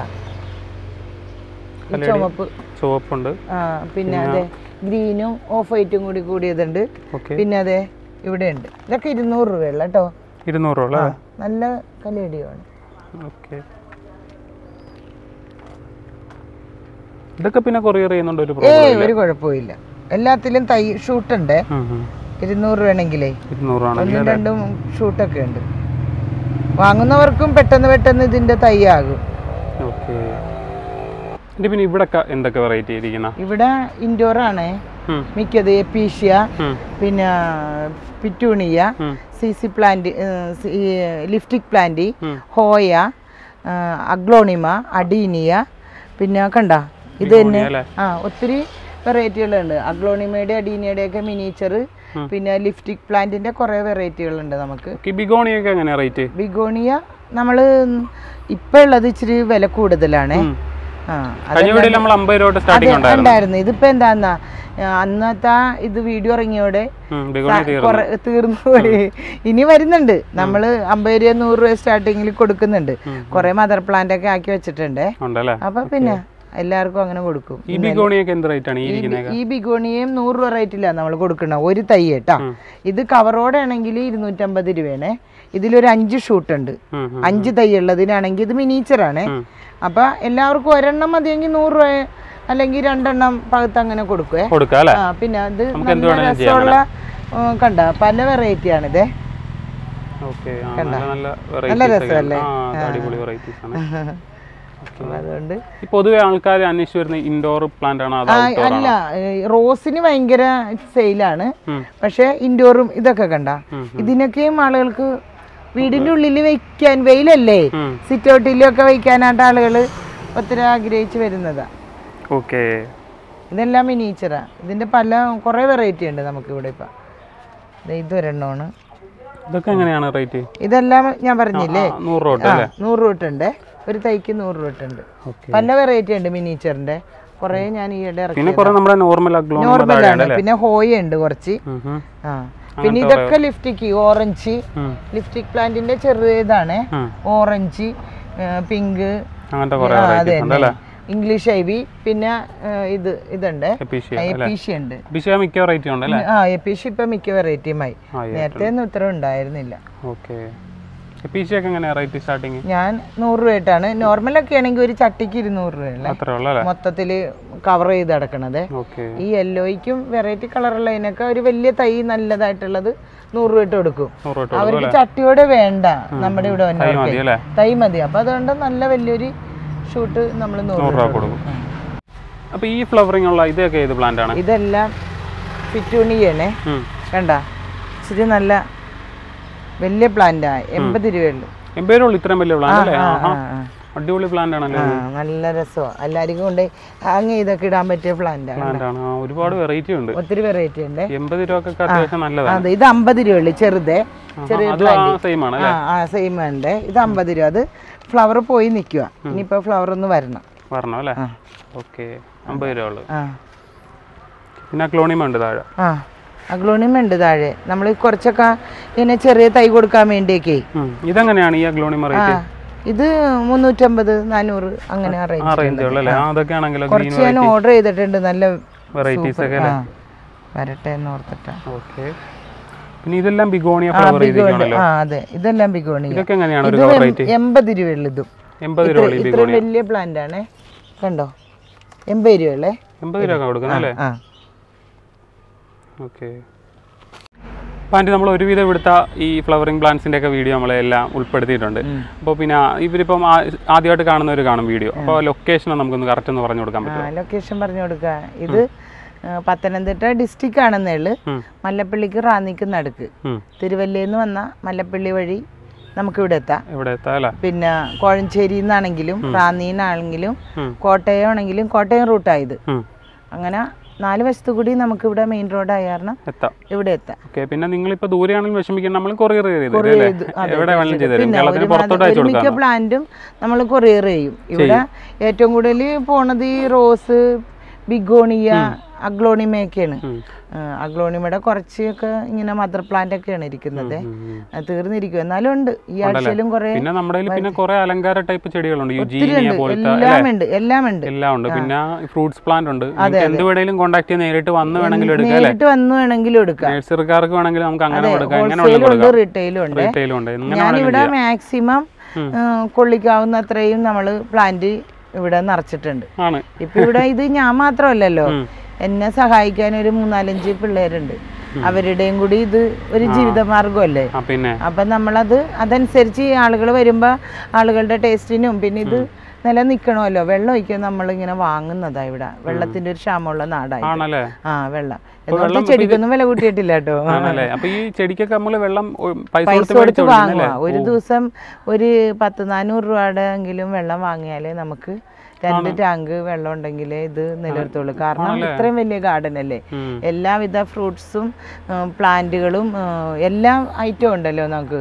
ഈ ചുമപ്പ് ചുവപ്പുണ്ട് ആ പിന്നെ അതെ ഗ്രീനും ഓഫ് വൈറ്റും കൂടി കൂടിയതുണ്ട് ഓക്കെ പിന്നെ അതെ ഇവിടെ ഉണ്ട് ഇതൊക്കെ ഇരുന്നൂറ് രൂപയുള്ള കേട്ടോ ഇരുന്നൂറ് രൂപ അല്ലേ നല്ല കലേഡിയമാണ് ഓക്കെ ഇതൊക്കെ പിന്നെ കൊറിയർ ചെയ്യുന്നുണ്ട് ഒരു ഏ പ്രോബ്ലം ഒരു കുഴപ്പമില്ല എല്ലാത്തിലും തൈ ഷൂട്ടുണ്ട് ഇരുന്നൂറ് വേണമെങ്കിലേ ഇരുന്നൂറാണ് ഒന്നും രണ്ടും ഷൂട്ടൊക്കെ ഉണ്ട് വാങ്ങുന്നവർക്കും പെട്ടെന്ന് പെട്ടെന്ന് ഇതിന്റെ തൈ ആകും ഓക്കെ ഇത് പിന്നെ ഇവിടെ എന്തൊക്കെ വെറൈറ്റി ഇരിക്കുന്ന ഇവിടെ ഇൻഡോർ ആണ് മിക്കത് എപ്പീഷ്യ പിന്നെ പിറ്റൂണിയ സി സി പ്ലാന്റ് ലിഫ്റ്റിക് പ്ലാന്റ് ഹോയ അഗ്ലോണിമ അഡീനിയ പിന്നെ കണ്ട ഇത് തന്നെ അല്ലേ? ആ ഒത്തിരി വെറൈറ്റികളുണ്ട് അഗ്ലോണിമയുടെ അഡീനിയയുടെ ഒക്കെ മിനിച്ചർ പിന്നെ ലിഫ്റ്റിക് പ്ലാന്റിന്റെ കുറെ വെറൈറ്റികളുണ്ട് നമുക്ക് ബിഗോണിയൊക്കെ എങ്ങനെയാ റേറ്റ് ബിഗോണിയ നമ്മൾ ഇപ്പൊ ഉള്ളത് ഇച്ചിരി വില കൂടുതലാണ് ആ അത് കഴിഞ്ഞ വീഡിയോയിൽ നമ്മൾ അമ്പത് രൂപ സ്റ്റാർട്ടിംഗ് ഉണ്ടായിരുന്നു ഉണ്ടായിരുന്നു ഇതിപ്പോ എന്താന്നാ ആ, അന്നത്തെ ആ ഇത് വീഡിയോ ഇറങ്ങിയോടെ ഉം, ബിഗോണി തീർന്നു കുറെ തീർന്നു പോയി ഇനി വരുന്നുണ്ട് നമ്മള് അമ്പത് രൂപ നൂറ് രൂപ സ്റ്റാർട്ടിങ്ങിൽ കൊടുക്കുന്നുണ്ട് കുറെ മദർ പ്ലാന്റ് ഒക്കെ ആക്കി വെച്ചിട്ടുണ്ട് ഉണ്ടല്ലേ അപ്പൊ പിന്നെ എല്ലാവർക്കും അങ്ങനെ കൊടുക്കും ഈ ബിഗോണിയൊക്കെ എന്ത് റേറ്റ് ആണ് ഈ ഇരിക്കുന്നത് ഈ ബിഗോണിയും നൂറ് രൂപ റേറ്റില്ല നമ്മൾ കൊടുക്കണം ഒരു തൈ കേട്ടാ ഇത് കവറോടെ ആണെങ്കിൽ ഇരുന്നൂറ്റമ്പത് രൂപയാണ് ഇതിലൊരു അഞ്ച് ഷൂട്ട് ഉണ്ട് ഉം, അഞ്ച് തൈ ഉള്ളതിനാണെങ്കിൽ ഇത് മിനിച്ചറാണ് അപ്പൊ എല്ലാവർക്കും ഒരെണ്ണം മതിയെങ്കിൽ നൂറ് രൂപ അല്ലെങ്കിൽ രണ്ടെണ്ണം പകുത്ത് അങ്ങനെ കൊടുക്കുവേ കൊടുക്കാം അല്ലേ ആ പിന്നെ അത് നമുക്ക് എന്ത് നല്ല വേണേലും ചെയ്യാം രസമുള്ള ഉം, കണ്ട പല വെറൈറ്റി ആണിത് ഓക്കെ നല്ല നല്ല നല്ല വെറൈറ്റീസ് രസമല്ലേ? ആ അടിപൊളി വെറൈറ്റീസ് ആണ് അതുകൊണ്ട് ഈ പൊതുവെ ആൾക്കാർ അന്വേഷിച്ച് വരുന്ന ഇൻഡോർ പ്ലാന്റ് ആണോ അതോ ആ, ഔട്ട്ഡോർ അല്ല ഏ, റോസിന് ഭയങ്കര സെയിലാണ് ഉം. പക്ഷെ ഇൻഡോറും ഇതൊക്കെ കണ്ട ഉം, ഇതിനൊക്കെയും ആളുകൾക്ക് വീടിന്റെ ഉള്ളിൽ വെക്കാൻ വെയിലല്ലേ ഉം. സിറ്റ് ഔട്ടിലും ഒക്കെ വെക്കാനായിട്ട് ആളുകൾ ഒത്തിരി ആഗ്രഹിച്ച് വരുന്നതാ ഓക്കെ ഇതെല്ലാം മിനീച്ചറാ ഇതിന്റെ പല കുറേ വെറൈറ്റി ഉണ്ട് നമുക്ക് ഇവിടെ ഇപ്പൊ ദേ ഇതൊരെണ്ണമാണ് ഇതൊക്കെ എങ്ങനെയാണ് റേറ്റ് ഇതെല്ലാം ഞാൻ പറഞ്ഞില്ലേ നൂറ് രൂപ തൊട്ട് ആ അല്ലേ നൂറ് രൂപ ഉണ്ട് ഒരു തൈക്ക് നൂറ് രൂപ ഉണ്ട് ഓക്കെ പല വെറൈറ്റി ഉണ്ട് മിനീച്ചറിന്റെ കുറേ ഞാൻ ഈയിടെ ഇറക്കി പിന്നെ കുറെ നമ്മുടെ നോർമൽ അഗ്ലോ നോർമൽ ആണ് പിന്നെ ഹോയ ഉണ്ട് കുറച്ച് ആ പിന്നെ ഇതൊക്കെ ലിഫ്റ്റിക്ക് ഓറഞ്ച് ലിഫ്റ്റിക് പ്ലാന്റിന്റെ ചെറിയതാണ് ഓറഞ്ച് പിങ്ക് അങ്ങനത്തെ കുറെ അതെ വെറൈറ്റീസ് ഉണ്ട് അല്ലേ ഇംഗ്ലീഷ് ഐവി പിന്നെ ആ, ഇത് ഇതുണ്ട് എപ്പീഷ്യ എപ്പീഷ്യ ഉണ്ട് എപ്പീഷ്യ മിക്ക വെറൈറ്റി ഉണ്ട് അല്ലേ ആ എപ്പീഷ്യ ഇപ്പൊ മിക്ക വെറൈറ്റിയുമായി ആ നേരത്തെ ഒന്നും ഇത്ര ഉണ്ടായിരുന്നില്ല ഓക്കെ എപ്പീഷ്യ ഒക്കെ എങ്ങനെയാണ് റേറ്റ് സ്റ്റാർട്ടിങ് ഞാൻ നൂറ് രൂപയായിട്ടാണ് നോർമലൊക്കെ ആണെങ്കിൽ ഒരു ചട്ടിക്ക് ഇരുന്നൂറ് രൂപയല്ലേ അത്രേ ഉള്ളൂ അല്ലേ മൊത്തത്തില് കവർ ചെയ്ത് കിടക്കണത് ഓക്കെ ഈ യെല്ലോയ്ക്കും വെറൈറ്റി കളറുള്ളതിനൊക്കെ ഒരു വലിയ തൈ നല്ലതായിട്ടുള്ളത് നൂറ് രൂപ ഇട്ട് കൊടുക്കും നൂറ് രൂപ അവർക്ക് ചട്ടിയോടെ വേണ്ട നമ്മുടെ ഇവിടെ മതി വന്നവർക്ക് അല്ലേ തൈ മതി അപ്പൊ അതുകൊണ്ട് നല്ല വലിയൊരു ഷൂട്ട് നമ്മൾ നൂറ് നൂറ് രൂപ രൂപ കൊടുക്കും അപ്പൊ ഈ ഫ്ലവറിംഗ് ഉള്ള ഇതൊക്കെ ഏത് പ്ലാന്റ് ആണ് ഇതെല്ലാം ഫിറ്റൂണിയാണേ ഉം. കണ്ട ഇച്ചിരി നല്ല വലിയ പ്ലാന്റാ എൺപത് രൂപയുള്ളൂ എൺപത് രൂപ ഇത്രയും വലിയ പ്ലാന്റ് അല്ലേ ആ, ആഹാ. ആ. അടിപൊളി പ്ലാന്റ് ആണല്ലേ ആ നല്ല രസമാണ് എല്ലാവർക്കും കൊണ്ട് ഹാങ് ചെയ്തൊക്കെ ഇടാൻ പറ്റിയ പ്ലാന്റാണ് പ്ലാന്റ് ആണ് ആ, ഒരുപാട് വെറൈറ്റി ഉണ്ട് ഒത്തിരി വെറൈറ്റി ഉണ്ട് എൺപത് രൂപക്കൊക്കെ അത്യാവശ്യം നല്ലതാണ് അതെ ഇത് അമ്പത് രൂപയുള്ളൂ ചെറുതേ ചെറിയ അത് ആ സെയിം ആണ് ആ ആ സെയിം ഉണ്ട് ഇത് അമ്പത് രൂപ അത് ഫ്ലവർ പോയി നിൽക്കുക ഇനിയിപ്പോൾ ഫ്ലവർ ഒന്ന് വരണം പറഞ്ഞു അല്ലേ ഓക്കെ അമ്പത് രൂപ ഉള്ളു ആ പിന്നെ ക്ലോണിമ ഉണ്ട് താഴെ ആ അഗ്ലോണിയം ഉണ്ട് താഴെ നമ്മൾ കുറച്ചൊക്കെ ഇങ്ങനെ ചെറിയ തൈ കൊടുക്കാൻ വേണ്ടിയൊക്കെ ഉം. ഇതെങ്ങനെയാണ് ഈ അഗ്ലോണിമ ആ റേറ്റ് ഇത് മുന്നൂറ്റമ്പത് നാനൂറ് അങ്ങനെ ആ റേഞ്ച് റേഞ്ച് ഉള്ളല്ലേ ആ അതൊക്കെ ആണെങ്കിലോ ഗ്രീൻ കുറച്ച് ഞാൻ ഓർഡർ ചെയ്തിട്ടുണ്ട് നല്ല വെറൈറ്റീസ് ഒക്കെ ആ വരട്ടെ എന്ന് ഓർത്തിട്ടാ ഓക്കെ പിന്നെ ഇതെല്ലാം ബിഗോണിയ ആ ഫ്ലവർ ബിഗോണി ചെയ്തിരിക്കണല്ലോ ആ അതെ ഇതെല്ലാം ബിഗോണി ഇതൊക്കെ എങ്ങനെയാണ് ഒരു ഇത് കവർ എം- റേറ്റ് എൺപത് രൂപയുള്ളൂ ഇതും എൺപത് രൂപ ഉള്ളു ഈ ഇത്രയും ബിഗോണിയ വലിയ പ്ലാന്റ് ആണേ കണ്ടോ എൺപത് രൂപയല്ലേ എൺപത് രൂപ കൊടുക്കുന്നത് അല്ലേ ആ ഓക്കെ പാൻറ്റി നമ്മൾ ഒരുവിധം ഇവിടുത്തെ ഈ ഫ്ലവറിംഗ് പ്ലാന്റ്സിന്റെ ഒക്കെ വീഡിയോ നമ്മളെല്ലാം ഉൾപ്പെടുത്തിയിട്ടുണ്ട് അപ്പോൾ പിന്നെ ഇവരിപ്പം ആ- ആദ്യമായിട്ട് കാണുന്നവർ കാണും വീഡിയോ അപ്പോൾ ലൊക്കേഷൻ നമുക്കൊന്ന് കറക്റ്റ് ഒന്ന് പറഞ്ഞു കൊടുക്കാൻ ആ പറ്റുമോ ലൊക്കേഷൻ പറഞ്ഞു കൊടുക്ക ഇത് ആ, പത്തനംതിട്ട ഡിസ്ട്രിക്റ്റ് ആണെന്നേ ഉള്ളു ഉം. മല്ലപ്പള്ളിക്ക് റാന്നിക്ക് നടുക്ക് ഉം. തിരുവല്ലയിൽ നിന്ന് വന്ന മല്ലപ്പള്ളി വഴി നമുക്കിവിടെ എത്താം ഇവിടെ എത്താം അല്ലേ പിന്നെ കോഴഞ്ചേരിയിൽ നിന്നാണെങ്കിലും റാന്നിന്നാണെങ്കിലും ഉം. കോട്ടയം ആണെങ്കിലും കോട്ടയം റൂട്ടായത് ഉം. അങ്ങനെ നാല് വശത്തു കൂടി നമുക്കിവിടെ മെയിൻ റോഡായ കാരണം എത്താം ഇവിടെ എത്താം ഓക്കെ പിന്നെ നിങ്ങളിപ്പോൾ ദൂരെയാണെങ്കിലും വിഷമിക്കണം നമ്മൾ കൊറിയർ ചെയ്ത് തരും Courier അല്ലേ ചെയ്ത് അതെ, എവിടെ വേണമെങ്കിലും ചെയ്ത് തരും പിന്നെ കേരളത്തിന് ഒരുമാതിരി- പുറത്തോട്ട് അയച്ചു ഒരു മിക്ക കൊടുക്കാം പ്ലാന്റും നമ്മൾ കൊറിയർ ചെയ്യും ഇവിടെ ഏറ്റവും കൂടുതൽ പോണത് ഈ റോസ് ബിഗോണിയ അഗ്ലോണിമയൊക്കെയാണ് അഗ്ലോണിമയുടെ കുറച്ചൊക്കെ ഇങ്ങനെ മദർ പ്ലാന്റ് ഒക്കെയാണ് ഇരിക്കുന്നത് അത് തീർന്നിരിക്കും എന്നാലും ഉണ്ട് ഈ ആഴ്ചയിലും കുറെ പിന്നെ നമ്മുടെ കയ്യിൽ പിന്നെ കുറെ അലങ്കാര ടൈപ്പ് ചെടികളുണ്ട് യുജീനിയ ഉണ്ട് പോലത്തെ എല്ലാം ഉണ്ട് എല്ലാം ഉണ്ട് എല്ലാം ഉണ്ട് പിന്നെ ഫ്രൂട്ട്സ് പ്ലാന്റ് ഉണ്ട് നിങ്ങൾക്ക് എന്ത് വേണേലും കോൺടാക്ട് ചെയ്ത് നേരിട്ട് വന്ന് വേണമെങ്കിലും എടുക്കാം അല്ലേ നേരിട്ട് വന്ന് വേണമെങ്കിലും എടുക്കാം നഴ്സറിക്കാർക്ക് വേണമെങ്കിൽ നമുക്ക് അങ്ങനെ കൊടുക്കാം എങ്ങനെ ഹോൾസെയിലും വേണമെങ്കിലും ഉണ്ട് കൊടുക്കാം റീറ്റെയിലും ഉണ്ട് റീറ്റെയിലും ഉണ്ട് എങ്ങനെ ഞാനിവിടെ മാക്സിമം കൊള്ളിക്കാവുന്ന അത്രയും നമ്മൾ പ്ലാന്റ് ഇവിടെ നിറച്ചിട്ടുണ്ട് ആണ് ഇപ്പൊ ഇവിടെ ഇത് ഞാൻ മാത്രമല്ലല്ലോ എന്നെ സഹായിക്കാൻ ഒരു മൂന്നാലഞ്ച് പിള്ളേരുണ്ട് അവരുടെയും കൂടി ഇത് ഒരു ജീവിതമാർഗമല്ലേ ആ പിന്നെ അപ്പൊ നമ്മളത് അതനുസരിച്ച് ആളുകൾ വരുമ്പോ ആളുകളുടെ ടേസ്റ്റിനും പിന്നെ ഇത് നിലനിൽക്കണമല്ലോ വെള്ളം ഒഴിക്കാൻ നമ്മൾ ഇങ്ങനെ വാങ്ങുന്നതാ ഇവിടെ വെള്ളത്തിന്റെ ഒരു ക്ഷാമമുള്ള നാടായി ആണല്ലേ ആ വെള്ളം എന്നിട്ട് ചെടിക്കൊന്നും വില കൂട്ടിയിട്ടില്ല കേട്ടോ ആണല്ലേ അപ്പൊ ഈ ചെടിക്കൊക്കെ നമ്മള് വെള്ളം ഒ- പൈസ പൈസ കൊടുത്ത് കൊടുത്ത് മേടിച്ച് വാങ്ങുക ഒരു ദിവസം ഒരു പത്ത് നാനൂറ് രൂപയുടെ എങ്കിലും വെള്ളം വാങ്ങിയാലേ നമുക്ക് രണ്ട് ടാങ്ക് വെള്ളം ഉണ്ടെങ്കിലേ ഇത് നിലനിർത്തുള്ളൂ കാരണം ഇത്രയും വലിയ ഗാർഡൻ അല്ലേ ഉം. എല്ലാവിധ ഫ്രൂട്ട്സും പ്ലാന്റുകളും എല്ലാ ഐറ്റവും ഉണ്ടല്ലോ നമുക്ക്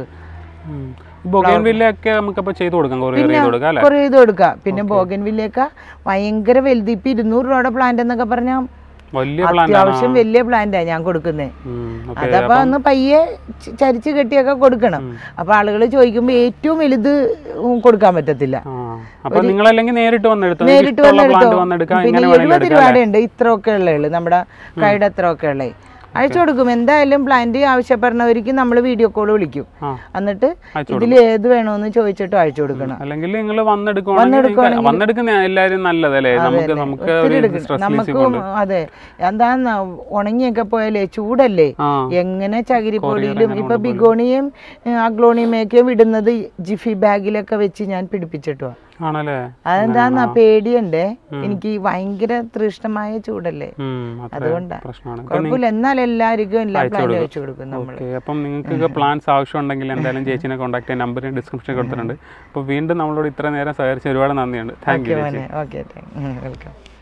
ബൊഗൈൻ വില്ലൊക്കെ നമുക്കപ്പോ ചെയ്ത് കൊടുക്കാം കൊറിയർ ചെയ്ത് കൊടുക്കാം അല്ലേ കുറേ ഇത് കൊടുക്കാം പിന്നെ ബോഗൻ വില്ലയൊക്കെ ഭയങ്കര വലുത് ഇപ്പൊ ഇരുന്നൂറ് രൂപയുടെ പ്ലാന്റ് എന്നൊക്കെ പറഞ്ഞാൽ വലിയ പ്ലാന്റ് അത്യാവശ്യം വലിയ പ്ലാന്റാ ഞാൻ കൊടുക്കുന്നത് അതപ്പോ ഒന്ന് പയ്യെ ച- ചരിച്ച് കെട്ടിയൊക്കെ കൊടുക്കണം അപ്പൊ ആളുകൾ ചോദിക്കുമ്പോ ഏറ്റവും വലുത് ഉം കൊടുക്കാൻ പറ്റത്തില്ല അപ്പൊ നിങ്ങളല്ലെങ്കിൽ നേരിട്ട് വന്നെടുത്തോ നേരിട്ട് പ്ലാന്റ് വന്നെടുത്തോ വന്നെടുക്കാം പിന്നെ എങ്ങനെ വേണമെങ്കിലും എഴുപത് രൂപയുടെ ഉണ്ട് ഇത്രയൊക്കെ ഉള്ളു നമ്മുടെ കൈയുടെ അത്രയൊക്കെ ഉള്ളേ അയച്ചു കൊടുക്കും എന്തായാലും പ്ലാന്റ് ആവശ്യപ്പെടുന്നവർക്ക് നമ്മൾ വീഡിയോ കോൾ വിളിക്കും ആ. എന്നിട്ട് ഇതിൽ ഏത് വേണമെന്ന് ചോദിച്ചിട്ട് അയച്ചു കൊടുക്കണം അല്ലെങ്കിൽ നിങ്ങൾ വന്നെടുക്കുവാണെങ്കിൽ വന്നെടുക്കുന്ന എല്ലാരും നല്ലതല്ലേ നമുക്ക് നമുക്ക് ഒരു സ്ട്രെസ് നമുക്കും അതെ എന്താന്ന് ഉണങ്ങിയൊക്കെ പോയാലേ ചൂടല്ലേ ആ എങ്ങനെ ചകിരിപ്പൊടിയിലും ഇപ്പൊ ബിഗോണിയും അഗ്ലോണിയുമൊക്കെ വിടുന്നത് ജിഫി ബാഗിലൊക്കെ വെച്ച് ഞാൻ പിടിപ്പിച്ചിട്ടു ആണല്ലേ അതെന്താന്നാ പേടിയുണ്ടേ എനിക്ക് ഭയങ്കര തൃഷ്ണമായ ചൂടല്ലേ ഉം, അത്ര അതുകൊണ്ടാ പ്രശ്നമാണ് കുഴപ്പമില്ല എന്നാൽ എല്ലാവർക്കും എല്ലാ പ്ലാനും അയച്ചു കൊടുക്കും നമ്മൾ ഓക്കെ അപ്പം നിങ്ങൾക്ക് പ്ലാൻസ് ആവശ്യമുണ്ടെങ്കിൽ എന്തായാലും ചേച്ചിനെ കോൺടാക്ട് ചെയ്യാൻ നമ്പർ ഡിസ്ക്രിപ്ഷനിൽ കൊടുത്തിട്ടുണ്ട് അപ്പോൾ വീണ്ടും നമ്മളോട് ഇത്ര നേരം സഹകരിച്ച് ഒരുപാട് നന്ദിയുണ്ട് താങ്ക് യു ഓക്കെ വെൽക്കം